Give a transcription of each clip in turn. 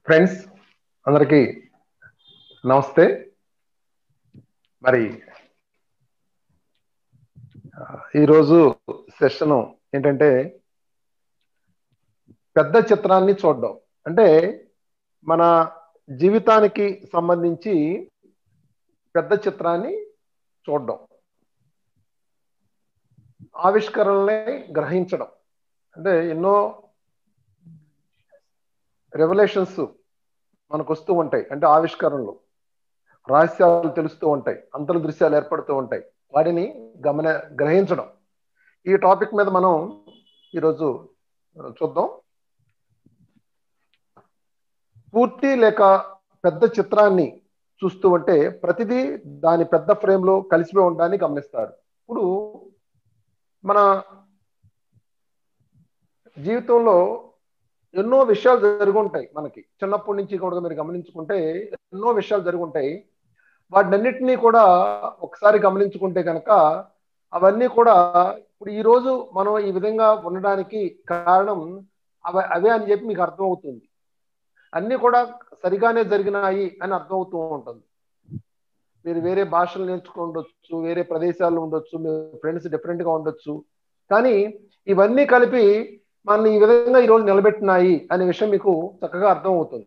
Friends అందరికీ నమస్తే మరి ఆ, ఈరోజు సెషన్ ఏంటంటే పెద్ద చిత్రాన్ని చూడడం అంటే మన జీవితానికి సంబంధించి పెద్ద చిత్రాన్ని చూడడం ఆవిష్కరణల్ని గ్రహించడం అంటే ఎన్నో రెవల్యూషన్స్ మనకు వస్తూ ఉంటాయి అంటే ఆవిష్కరణలు రహస్యాలు తెలుస్తూ ఉంటాయి అంతర్దృశ్యాలు ఏర్పడుతూ ఉంటాయి వాటిని గమన గ్రహించడం ఈ టాపిక్ మీద మనం ఈరోజు చూద్దాం పూర్తి లేక పెద్ద చిత్రాన్ని చూస్తూ ఉంటే ప్రతిదీ దాని పెద్ద ఫ్రేమ్ లో కలిసిపోయి ఉండడాన్ని గమనిస్తారు ఇప్పుడు మన జీవితంలో ఎన్నో విషయాలు జరుగుంటాయి మనకి చిన్నప్పటి నుంచి కూడా మీరు గమనించుకుంటే ఎన్నో విషయాలు జరుగుంటాయి వాటినన్నిటినీ కూడా ఒకసారి గమనించుకుంటే కనుక అవన్నీ కూడా ఇప్పుడు ఈ రోజు మనం ఈ విధంగా ఉండడానికి కారణం అవ అవే అని చెప్పి మీకు అర్థమవుతుంది అన్నీ కూడా సరిగానే జరిగినాయి అని అర్థమవుతూ ఉంటుంది మీరు వేరే భాషలు నేర్చుకుని ఉండొచ్చు వేరే ప్రదేశాల్లో ఉండొచ్చు మీ ఫ్రెండ్స్ డిఫరెంట్ గా ఉండొచ్చు కానీ ఇవన్నీ కలిపి మన ఈ విధంగా ఈరోజు నిలబెట్టినాయి అనే విషయం మీకు చక్కగా అర్థం అవుతుంది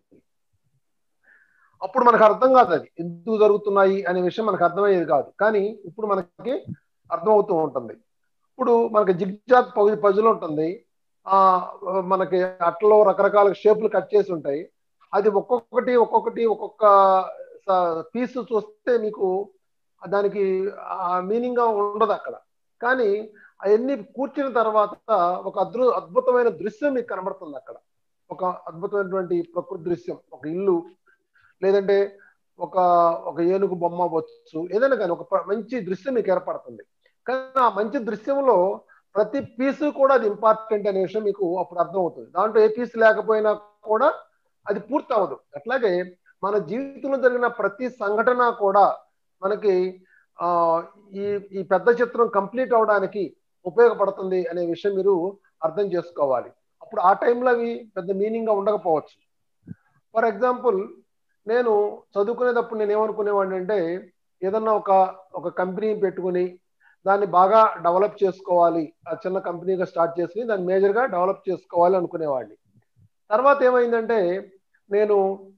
అప్పుడు మనకు అర్థం కాదు అది ఎందుకు జరుగుతున్నాయి అనే విషయం మనకు అర్థమయ్యేది కాదు కానీ ఇప్పుడు మనకి అర్థమవుతూ ఉంటుంది ఇప్పుడు మనకి జిగ్జాగ్ పజులు ఉంటుంది ఆ మనకి అట్లలో రకరకాల షేపులు కట్ చేసి ఉంటాయి అది ఒక్కొక్కటి ఒక్కొక్కటి ఒక్కొక్క పీస్ చూస్తే మీకు దానికి మీనింగ్ గా ఉండదు అక్కడ కానీ అవన్నీ కూర్చున్న తర్వాత ఒక అద్భు అద్భుతమైన దృశ్యం మీకు కనబడుతుంది అక్కడ ఒక అద్భుతమైనటువంటి ప్రకృతి దృశ్యం ఒక ఇల్లు లేదంటే ఒక ఒక ఏనుగు బొమ్మ వచ్చు ఏదైనా కానీ ఒక మంచి దృశ్యం మీకు ఏర్పడుతుంది కానీ ఆ మంచి దృశ్యంలో ప్రతి పీసు కూడా అది ఇంపార్టెంట్ అనే విషయం మీకు అప్పుడు అర్థమవుతుంది దాంట్లో ఏ పీస్ లేకపోయినా కూడా అది పూర్తి అవ్వదు అట్లాగే మన జీవితంలో జరిగిన ప్రతి సంఘటన కూడా మనకి ఆ ఈ ఈ పెద్ద చిత్రం కంప్లీట్ అవడానికి ఉపయోగపడుతుంది అనే విషయం మీరు అర్థం చేసుకోవాలి అప్పుడు ఆ టైంలో అవి పెద్ద మీనింగ్ గా ఉండకపోవచ్చు ఫర్ ఎగ్జాంపుల్ నేను చదువుకునేటప్పుడు నేను ఏమనుకునేవాడిని అంటే ఏదన్నా ఒక ఒక కంపెనీ పెట్టుకుని దాన్ని బాగా డెవలప్ చేసుకోవాలి ఆ చిన్న కంపెనీగా స్టార్ట్ చేసుకుని దాన్ని మేజర్గా డెవలప్ చేసుకోవాలి అనుకునేవాడిని తర్వాత ఏమైందంటే నేను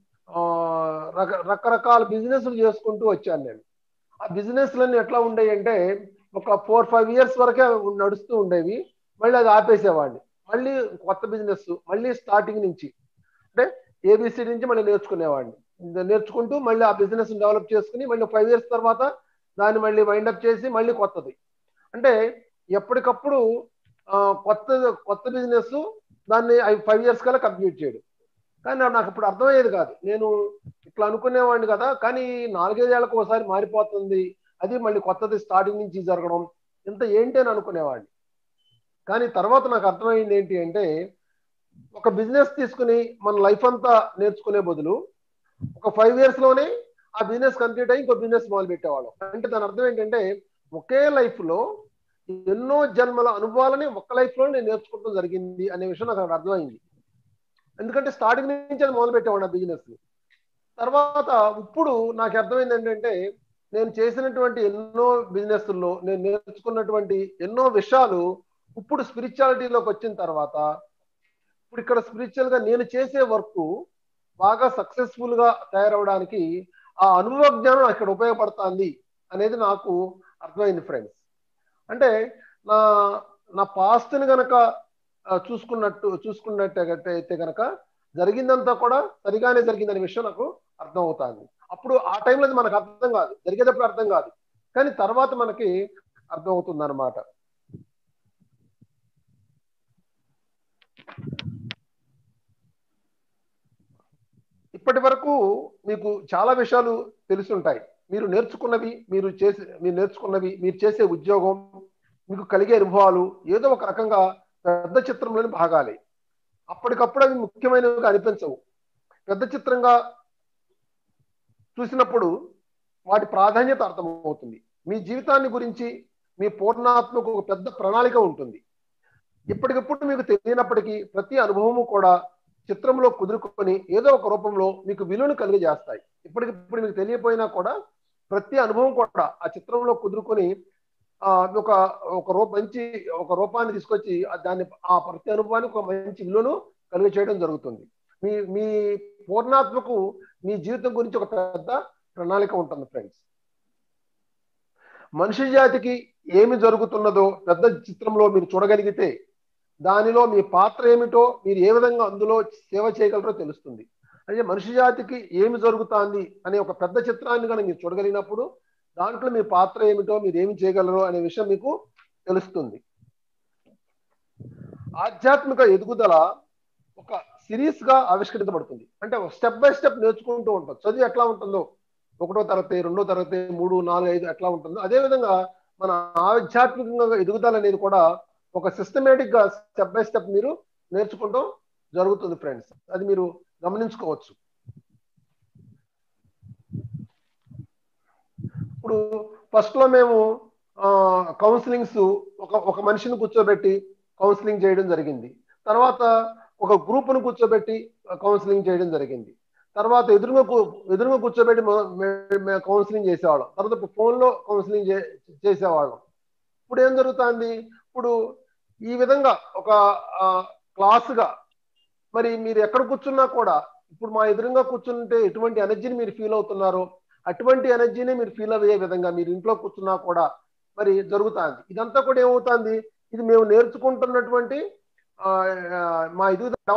రక రకరకాల బిజినెస్లు చేసుకుంటూ వచ్చాను నేను ఆ బిజినెస్లన్నీ ఎట్లా ఉండేవి అంటే ఒక ఫోర్ ఫైవ్ ఇయర్స్ వరకే నడుస్తూ ఉండేవి మళ్ళీ అది ఆపేసేవాడిని మళ్ళీ కొత్త బిజినెస్ మళ్ళీ స్టార్టింగ్ నుంచి అంటే ఏబిసిడి నుంచి మళ్ళీ నేర్చుకునేవాడిని నేర్చుకుంటూ మళ్ళీ ఆ బిజినెస్ డెవలప్ చేసుకుని మళ్ళీ ఫైవ్ ఇయర్స్ తర్వాత దాన్ని మళ్ళీ వైండప్ చేసి మళ్ళీ కొత్తది అంటే ఎప్పటికప్పుడు కొత్త కొత్త బిజినెస్ దాన్ని ఫైవ్ ఇయర్స్ కల్లా కంప్లీట్ చేయడు కానీ నాకు ఇప్పుడు అర్థమయ్యేది కాదు నేను ఇట్లా అనుకునేవాడిని కదా కానీ నాలుగైదేళ్లకు ఒకసారి మారిపోతుంది అది మళ్ళీ కొత్తది స్టార్టింగ్ నుంచి జరగడం ఇంత ఏంటి అని అనుకునేవాడిని కానీ తర్వాత నాకు అర్థమైంది ఏంటి అంటే ఒక బిజినెస్ తీసుకుని మన లైఫ్ అంతా నేర్చుకునే బదులు ఒక ఫైవ్ ఇయర్స్ లోనే ఆ బిజినెస్ కంప్లీట్ అయ్యి ఇంకో బిజినెస్ మొదలు పెట్టేవాళ్ళం అంటే దాని అర్థం ఏంటంటే ఒకే లైఫ్ లో ఎన్నో జన్మల అనుభవాలని ఒక్క లైఫ్ లో నేను నేర్చుకోవడం జరిగింది అనే విషయం నాకు అర్థమైంది ఎందుకంటే స్టార్టింగ్ నుంచి అది మొదలు పెట్టేవాడు ఆ బిజినెస్ తర్వాత ఇప్పుడు నాకు అర్థమైంది ఏంటంటే నేను చేసినటువంటి ఎన్నో బిజినెస్ల్లో నేను నేర్చుకున్నటువంటి ఎన్నో విషయాలు ఇప్పుడు స్పిరిచువాలిటీలోకి వచ్చిన తర్వాత ఇప్పుడు ఇక్కడ స్పిరిచువల్ గా నేను చేసే వర్క్ బాగా సక్సెస్ఫుల్ గా తయారవడానికి ఆ అనుభవ జ్ఞానం ఇక్కడ ఉపయోగపడుతుంది అనేది నాకు అర్థమైంది ఫ్రెండ్స్ అంటే నా నా పాస్ట్ని గనక చూసుకున్నట్టు చూసుకున్నట్టయితే గనక జరిగిందంతా కూడా సరిగానే జరిగిందనే విషయం నాకు అర్థం అవుతుంది అప్పుడు ఆ టైంలో మనకు అర్థం కాదు జరిగేటప్పుడు అర్థం కాదు కానీ తర్వాత మనకి అర్థం అవుతుంది అనమాట ఇప్పటి వరకు మీకు చాలా విషయాలు తెలుసుంటాయి మీరు నేర్చుకున్నవి మీరు చేసే మీరు నేర్చుకున్నవి మీరు చేసే ఉద్యోగం మీకు కలిగే అనుభవాలు ఏదో ఒక రకంగా పెద్ద చిత్రంలోని భాగాలే అప్పటికప్పుడు అవి ముఖ్యమైనవిగా అనిపించవు పెద్ద చిత్రంగా చూసినప్పుడు వాటి ప్రాధాన్యత అర్థమవుతుంది మీ జీవితాన్ని గురించి మీ పూర్ణాత్మకు ఒక పెద్ద ప్రణాళిక ఉంటుంది ఇప్పటికప్పుడు మీకు తెలియనప్పటికీ ప్రతి అనుభవము కూడా చిత్రంలో కుదురుకొని ఏదో ఒక రూపంలో మీకు విలువను కలిగజేస్తాయి ఇప్పటికిప్పుడు మీకు తెలియపోయినా కూడా ప్రతి అనుభవం కూడా ఆ చిత్రంలో కుదురుకొని ఆ ఒక ఒక రూప మంచి ఒక రూపాన్ని తీసుకొచ్చి ఆ దాన్ని ఆ ప్రతి అనుభవానికి ఒక మంచి విలువను కలిగ చేయడం జరుగుతుంది మీ మీ పూర్ణాత్మకు మీ జీవితం గురించి ఒక పెద్ద ప్రణాళిక ఉంటుంది ఫ్రెండ్స్ మనిషి జాతికి ఏమి జరుగుతున్నదో పెద్ద చిత్రంలో మీరు చూడగలిగితే దానిలో మీ పాత్ర ఏమిటో మీరు ఏ విధంగా అందులో సేవ చేయగలరో తెలుస్తుంది అంటే మనిషి జాతికి ఏమి జరుగుతుంది అనే ఒక పెద్ద చిత్రాన్ని కనుక మీరు చూడగలిగినప్పుడు దాంట్లో మీ పాత్ర ఏమిటో మీరు ఏమి చేయగలరో అనే విషయం మీకు తెలుస్తుంది ఆధ్యాత్మిక ఎదుగుదల ఒక సిరీస్ గా ఆవిష్కరించబడుతుంది అంటే స్టెప్ బై స్టెప్ నేర్చుకుంటూ ఉంటాం చదువు ఎట్లా ఉంటుందో ఒకటో తరగతి రెండో తరగతి మూడు నాలుగు ఐదు ఎట్లా ఉంటుందో అదే విధంగా మన ఆధ్యాత్మికంగా ఎదుగుదల అనేది కూడా ఒక సిస్టమేటిక్ గా స్టెప్ బై స్టెప్ మీరు నేర్చుకుంటాం జరుగుతుంది ఫ్రెండ్స్ అది మీరు గమనించుకోవచ్చు ఇప్పుడు ఫస్ట్ లో మేము కౌన్సిలింగ్స్ ఒక ఒక మనిషిని కూర్చోబెట్టి కౌన్సిలింగ్ చేయడం జరిగింది తర్వాత ఒక గ్రూప్ను కూర్చోబెట్టి కౌన్సిలింగ్ చేయడం జరిగింది తర్వాత ఎదురుగా ఎదురుగా కూర్చోబెట్టి కౌన్సిలింగ్ చేసేవాళ్ళం తర్వాత ఫోన్లో కౌన్సిలింగ్ చేసేవాళ్ళం ఇప్పుడు ఏం జరుగుతుంది ఇప్పుడు ఈ విధంగా ఒక క్లాసుగా మరి మీరు ఎక్కడ కూర్చున్నా కూడా ఇప్పుడు మా ఎదురుగా కూర్చుంటే ఎటువంటి ఎనర్జీని మీరు ఫీల్ అవుతున్నారో అటువంటి ఎనర్జీని మీరు ఫీల్ అయ్యే విధంగా మీరు ఇంట్లో కూర్చున్నా కూడా మరి జరుగుతుంది ఇదంతా కూడా ఏమవుతుంది ఇది మేము నేర్చుకుంటున్నటువంటి మా ఎదుగుదల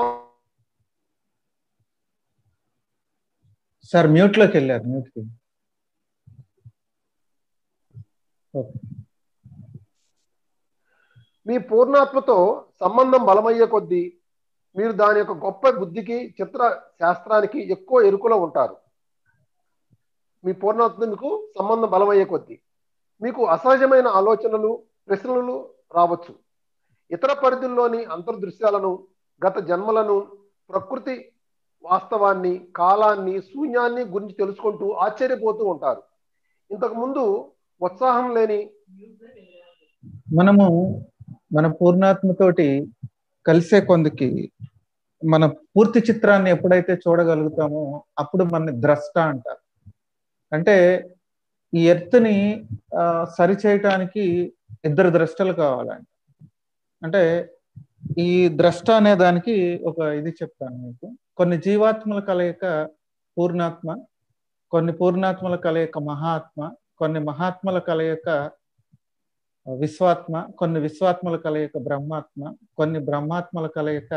సార్ మ్యూట్ లోకి వెళ్ళారు మ్యూట్ కి మీ పూర్ణాత్మతో సంబంధం బలమయ్యే కొద్దీ మీరు దాని యొక్క గొప్ప బుద్ధికి చిత్ర శాస్త్రానికి ఎక్కువ ఎరుకులో ఉంటారు మీ పూర్ణాత్మ మీకు సంబంధం బలమయ్యే కొద్దీ మీకు అసహజమైన ఆలోచనలు ప్రశ్నలు రావచ్చు ఇతర పరిధుల్లోని అంతర్దృశ్యాలను గత జన్మలను ప్రకృతి వాస్తవాన్ని కాలాన్ని శూన్యాన్ని గురించి తెలుసుకుంటూ ఆశ్చర్యపోతూ ఉంటారు ఇంతకు ముందు ఉత్సాహం లేని మనము మన పూర్ణాత్మతోటి కలిసే కొందుకి మన పూర్తి చిత్రాన్ని ఎప్పుడైతే చూడగలుగుతామో అప్పుడు మన ద్రష్ట అంటారు అంటే ఈ ఎర్త్ని సరి చేయటానికి ఇద్దరు ద్రష్టలు కావాలంట అంటే ఈ ద్రష్ట అనే దానికి ఒక ఇది చెప్తాను మీకు కొన్ని జీవాత్మల కలయిక పూర్ణాత్మ కొన్ని పూర్ణాత్మల కలయిక మహాత్మ కొన్ని మహాత్మల కలయిక విశ్వాత్మ కొన్ని విశ్వాత్మల కలయిక బ్రహ్మాత్మ కొన్ని బ్రహ్మాత్మల కలయిక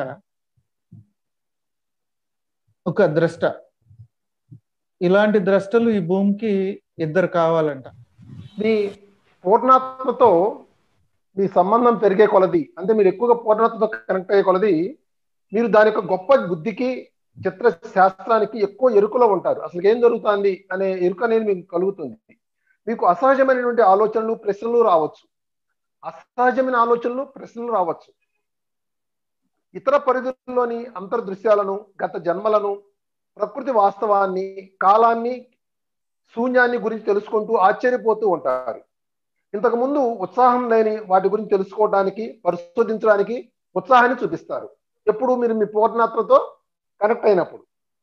ఒక ద్రష్ట ఇలాంటి ద్రష్టలు ఈ భూమికి ఇద్దరు కావాలంట మీ పూర్ణాత్మతో మీ సంబంధం పెరిగే కొలది అంటే మీరు ఎక్కువగా పూర్ణాత్మతో కనెక్ట్ అయ్యే కొలది మీరు దాని యొక్క గొప్ప బుద్ధికి చిత్ర శాస్త్రానికి ఎక్కువ ఎరుకలో ఉంటారు అసలు ఏం జరుగుతుంది అనే ఎరుక అనేది మీకు కలుగుతుంది మీకు అసహజమైనటువంటి ఆలోచనలు ప్రశ్నలు రావచ్చు అసహజమైన ఆలోచనలు ప్రశ్నలు రావచ్చు ఇతర పరిధుల్లోని అంతర్దృశ్యాలను గత జన్మలను ప్రకృతి వాస్తవాన్ని కాలాన్ని శూన్యాన్ని గురించి తెలుసుకుంటూ ఆశ్చర్యపోతూ ఉంటారు ఇంతకు ముందు ఉత్సాహం లేని వాటి గురించి తెలుసుకోవడానికి పరిశోధించడానికి ఉత్సాహాన్ని చూపిస్తారు ఎప్పుడు మీరు మీ పూర్ణాత్మతో కనెక్ట్ అయినప్పుడు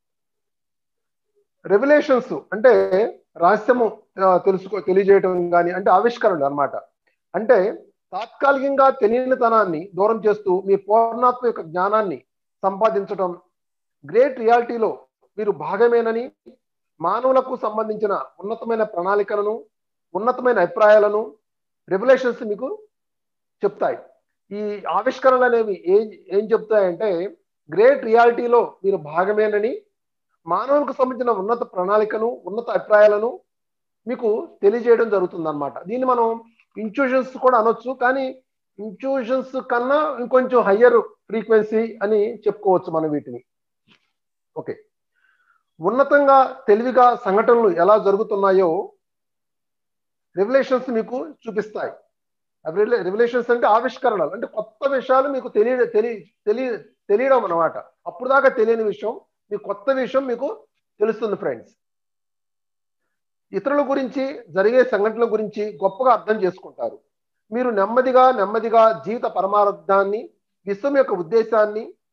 రెవల్యూషన్స్ అంటే రహస్యము తెలుసుకో తెలియజేయటం కానీ అంటే ఆవిష్కరణలు అనమాట అంటే తాత్కాలికంగా తెలియనితనాన్ని దూరం చేస్తూ మీ పూర్ణాత్మ యొక్క జ్ఞానాన్ని సంపాదించడం గ్రేట్ రియాలిటీలో మీరు భాగమేనని మానవులకు సంబంధించిన ఉన్నతమైన ప్రణాళికలను ఉన్నతమైన అభిప్రాయాలను రెవల్యూషన్స్ మీకు చెప్తాయి ఈ ఆవిష్కరణలు అనేవి ఏం ఏం చెప్తాయంటే గ్రేట్ రియాలిటీలో మీరు భాగమేనని మానవులకు సంబంధించిన ఉన్నత ప్రణాళికను ఉన్నత అభిప్రాయాలను మీకు తెలియజేయడం జరుగుతుంది అనమాట దీన్ని మనం ఇంట్యూషన్స్ కూడా అనొచ్చు కానీ ఇంట్యూషన్స్ కన్నా ఇంకొంచెం హయ్యర్ ఫ్రీక్వెన్సీ అని చెప్పుకోవచ్చు మనం వీటిని ఓకే ఉన్నతంగా తెలివిగా సంఘటనలు ఎలా జరుగుతున్నాయో రెవల్యూషన్స్ మీకు చూపిస్తాయి రెవల్యూషన్స్ అంటే ఆవిష్కరణలు అంటే కొత్త విషయాలు మీకు తెలియ తెలియ తెలియ తెలియడం అనమాట అప్పుడు దాకా తెలియని విషయం మీ కొత్త విషయం మీకు తెలుస్తుంది ఫ్రెండ్స్ ఇతరుల గురించి జరిగే సంఘటనల గురించి గొప్పగా అర్థం చేసుకుంటారు మీరు నెమ్మదిగా నెమ్మదిగా జీవిత పరమార్థాన్ని విశ్వం యొక్క ఉద్దేశాన్ని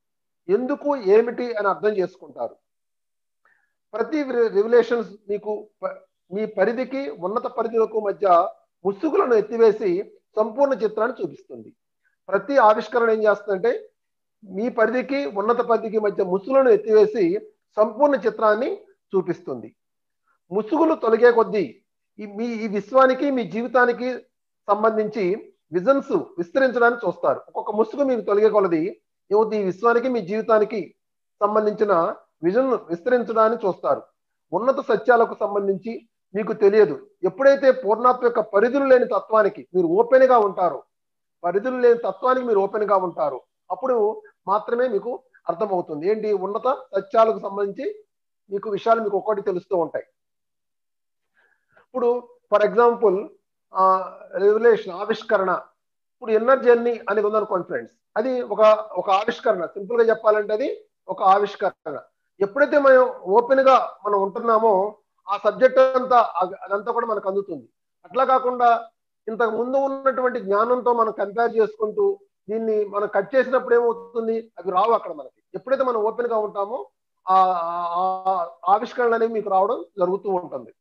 ఎందుకు ఏమిటి అని అర్థం చేసుకుంటారు ప్రతి రివిలేషన్స్ మీకు ప- మీ పరిధికి ఉన్నత పరిధిలకు మధ్య ముసుగులను ఎత్తివేసి సంపూర్ణ చిత్రాన్ని చూపిస్తుంది ప్రతి ఆవిష్కరణ ఏం చేస్తుందంటే మీ పరిధికి ఉన్నత పరిధికి మధ్య ముసుగులను ఎత్తివేసి సంపూర్ణ చిత్రాన్ని చూపిస్తుంది ముసుగులు తొలగే కొద్దీ ఈ మీ ఈ విశ్వానికి మీ జీవితానికి సంబంధించి విజన్స్ విస్తరించడానికి చూస్తారు ఒక్కొక్క ముసుగు మీకు తొలగే కొలది ఏమవుతుంది ఈ విశ్వానికి మీ జీవితానికి సంబంధించిన విజన్ విస్తరించడానికి చూస్తారు ఉన్నత సత్యాలకు సంబంధించి మీకు తెలియదు ఎప్పుడైతే పూర్ణాత్మ యొక్క పరిధులు లేని తత్వానికి మీరు ఓపెన్ గా ఉంటారో పరిధులు లేని తత్వానికి మీరు ఓపెన్ గా ఉంటారు అప్పుడు మాత్రమే మీకు అర్థమవుతుంది ఏంటి ఉన్నత సత్యాలకు సంబంధించి మీకు విషయాలు మీకు ఒక్కటి తెలుస్తూ ఉంటాయి ఇప్పుడు ఫర్ ఎగ్జాంపుల్ రెవల్యూషన్ ఆవిష్కరణ ఇప్పుడు ఎన్నర్ జర్నీ అనేది ఉందనుకోండి ఫ్రెండ్స్ అది ఒక ఒక ఆవిష్కరణ సింపుల్ గా చెప్పాలంటే అది ఒక ఆవిష్కరణ ఎప్పుడైతే మనం ఓపెన్ గా మనం ఉంటున్నామో ఆ సబ్జెక్ట్ అంతా అ- అదంతా కూడా మనకు అందుతుంది అట్లా కాకుండా ఇంతకు ముందు ఉన్నటువంటి జ్ఞానంతో మనం కంపేర్ చేసుకుంటూ దీన్ని మనం కట్ చేసినప్పుడు ఏమవుతుంది అవి రావు అక్కడ మనకి ఎప్పుడైతే మనం ఓపెన్ గా ఉంటామో ఆ ఆ- ఆ ఆవిష్కరణ అనేవి మీకు రావడం జరుగుతూ ఉంటుంది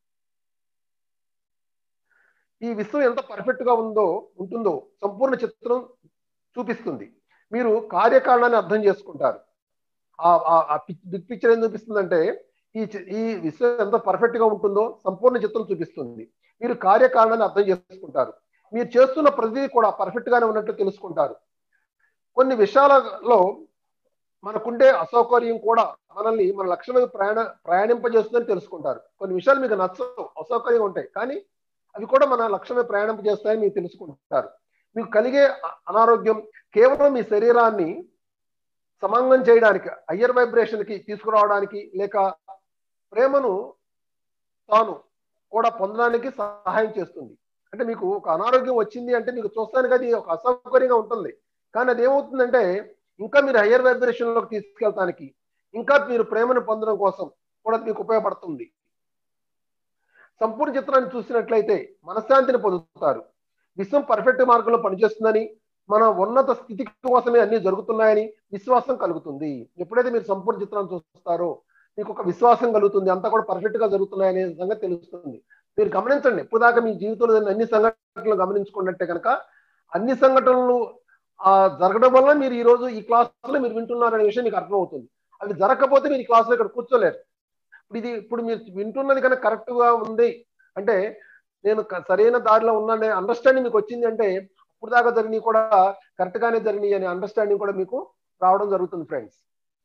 ఈ విశ్వం ఎంత పర్ఫెక్ట్ గా ఉందో ఉంటుందో సంపూర్ణ చిత్రం చూపిస్తుంది మీరు కార్యకారణాన్ని అర్థం చేసుకుంటారు ఆ బిగ్ పిక్చర్ ఏం చూపిస్తుందంటే ఈ చి- ఈ విశ్వం ఎంత పర్ఫెక్ట్ గా ఉంటుందో సంపూర్ణ చిత్రం చూపిస్తుంది మీరు కార్యకారణాన్ని అర్థం చేసుకుంటారు మీరు చేస్తున్న ప్రతిదీ కూడా పర్ఫెక్ట్ గానే ఉన్నట్లు తెలుసుకుంటారు కొన్ని విషయాలలో మనకుండే అసౌకర్యం కూడా మనల్ని మన లక్ష్యం ప్రయాణ ప్రయాణింపజేస్తుందని తెలుసుకుంటారు కొన్ని విషయాలు మీకు నచ్చవు అసౌకర్యం ఉంటాయి కానీ అవి కూడా మన లక్ష్యమే ప్రయాణింపజేస్తాయని మీరు తెలుసుకుంటారు మీకు కలిగే అ- అనారోగ్యం కేవలం మీ శరీరాన్ని సమంగం చేయడానికి హయ్యర్ వైబ్రేషన్ కి తీసుకురావడానికి లేక ప్రేమను తాను కూడా పొందడానికి సహాయం చేస్తుంది అంటే మీకు ఒక అనారోగ్యం వచ్చింది అంటే మీకు చూస్తానికి అది ఒక అసౌకర్యంగా ఉంటుంది కానీ అది ఏమవుతుందంటే ఇంకా మీరు హయ్యర్ వైబ్రేషన్ లోకి తీసుకెళ్తానికి ఇంకా మీరు ప్రేమను పొందడం కోసం కూడా మీకు ఉపయోగపడుతుంది సంపూర్ణ చిత్రాన్ని చూసినట్లయితే మనశ్శాంతిని పొందుతారు విశ్వం పర్ఫెక్ట్ మార్గంలో పనిచేస్తుందని మన ఉన్నత స్థితి కోసమే అన్ని జరుగుతున్నాయని విశ్వాసం కలుగుతుంది ఎప్పుడైతే మీరు సంపూర్ణ చిత్రాన్ని చూస్తారో మీకు ఒక విశ్వాసం కలుగుతుంది అంతా కూడా పర్ఫెక్ట్ గా జరుగుతున్నాయనే సంగతి తెలుస్తుంది మీరు గమనించండి ఇప్పుడు దాకా మీ జీవితంలో జరిగిన అన్ని సంఘటనలు గమనించుకున్నట్టే కనుక అన్ని సంఘటనలు ఆ జరగడం వల్ల మీరు ఈ రోజు ఈ క్లాసులో మీరు వింటున్నారనే విషయం మీకు అర్థమవుతుంది అవి జరగకపోతే మీరు ఈ క్లాసులో ఇక్కడ కూర్చోలేరు ఇప్పుడు ఇది ఇప్పుడు మీరు వింటున్నది కనుక కరెక్ట్ గా ఉంది అంటే నేను క- సరైన దారిలో ఉన్నానే అండర్స్టాండింగ్ మీకు వచ్చింది అంటే ఇప్పుడు దాకా జరిగినవి కూడా కరెక్ట్ గానే జరిగినాయి అనే అండర్స్టాండింగ్ కూడా మీకు రావడం జరుగుతుంది ఫ్రెండ్స్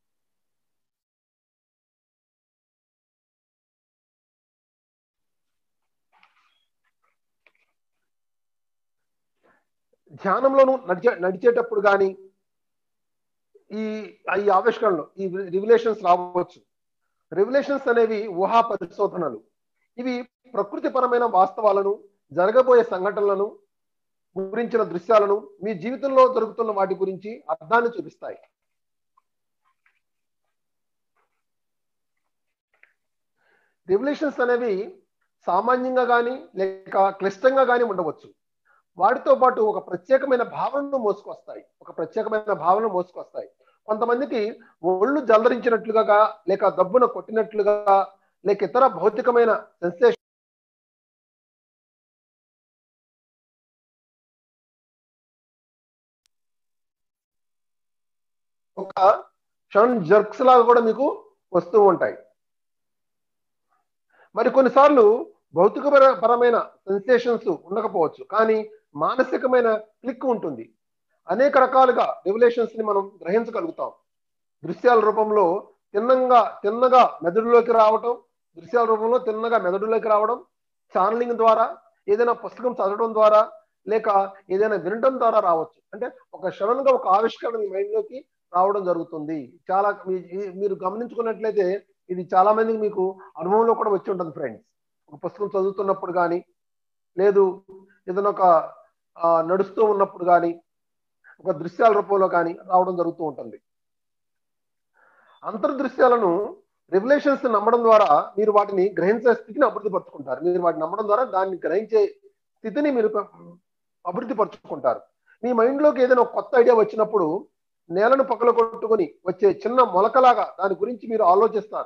ధ్యానంలోను నడిచే నడిచేటప్పుడు కానీ ఈ ఈ ఆవిష్కరణలు ఈ రివిలేషన్స్ రావచ్చు రివిలేషన్స్ అనేవి ఊహా పరిశోధనలు ఇవి ప్రకృతిపరమైన వాస్తవాలను జరగబోయే సంఘటనలను గురించిన దృశ్యాలను మీ జీవితంలో జరుగుతున్న వాటి గురించి అర్థాన్ని చూపిస్తాయి రివిలేషన్స్ అనేవి సామాన్యంగా కానీ లేక క్లిష్టంగా కానీ ఉండవచ్చు వాటితో పాటు ఒక ప్రత్యేకమైన భావనను మోసుకొస్తాయి ఒక ప్రత్యేకమైన భావన మోసుకొస్తాయి కొంతమందికి ఒళ్ళు జలదరించినట్లుగా లేక దబ్బున కొట్టినట్లుగా లేక ఇతర భౌతికమైన సెన్సేషన్ ఒక షన్ జర్క్స్ లాగా కూడా మీకు వస్తూ ఉంటాయి మరి కొన్నిసార్లు భౌతిక పర- పరమైన సెన్సేషన్స్ ఉండకపోవచ్చు కానీ మానసికమైన క్లిక్ ఉంటుంది అనేక రకాలుగా రెవల్యూషన్స్ ని మనం గ్రహించగలుగుతాం దృశ్యాల రూపంలో తిన్నంగా తిన్నగా మెదడులోకి రావటం దృశ్యాల రూపంలో తిన్నగా మెదడులోకి రావడం ఛానలింగ్ ద్వారా ఏదైనా పుస్తకం చదవడం ద్వారా లేక ఏదైనా వినడం ద్వారా రావచ్చు అంటే ఒక సడన్ గా ఒక ఆవిష్కరణ మీ మైండ్ లోకి రావడం జరుగుతుంది చాలా మీ- ఈ- మీరు గమనించుకున్నట్లయితే ఇది చాలా మందికి మీకు అనుభవంలో కూడా వచ్చి ఉంటుంది ఫ్రెండ్స్ ఒక పుస్తకం చదువుతున్నప్పుడు కానీ లేదు ఏదైనా ఒక ఆ, నడుస్తూ ఉన్నప్పుడు కానీ ఒక దృశ్యాల రూపంలో కానీ రావడం జరుగుతూ ఉంటుంది అంతర్దృశ్యాలను రెవల్యూషన్స్ నమ్మడం ద్వారా మీరు వాటిని గ్రహించే స్థితిని అభివృద్ధి పరుచుకుంటారు మీరు వాటిని నమ్మడం ద్వారా దాన్ని గ్రహించే స్థితిని మీరు పె- అభివృద్ధి పరుచుకుంటారు మీ మైండ్ లోకి ఏదైనా ఒక కొత్త ఐడియా వచ్చినప్పుడు నేలను పక్కల కొట్టుకుని వచ్చే చిన్న మొలకలాగా దాని గురించి మీరు ఆలోచిస్తారు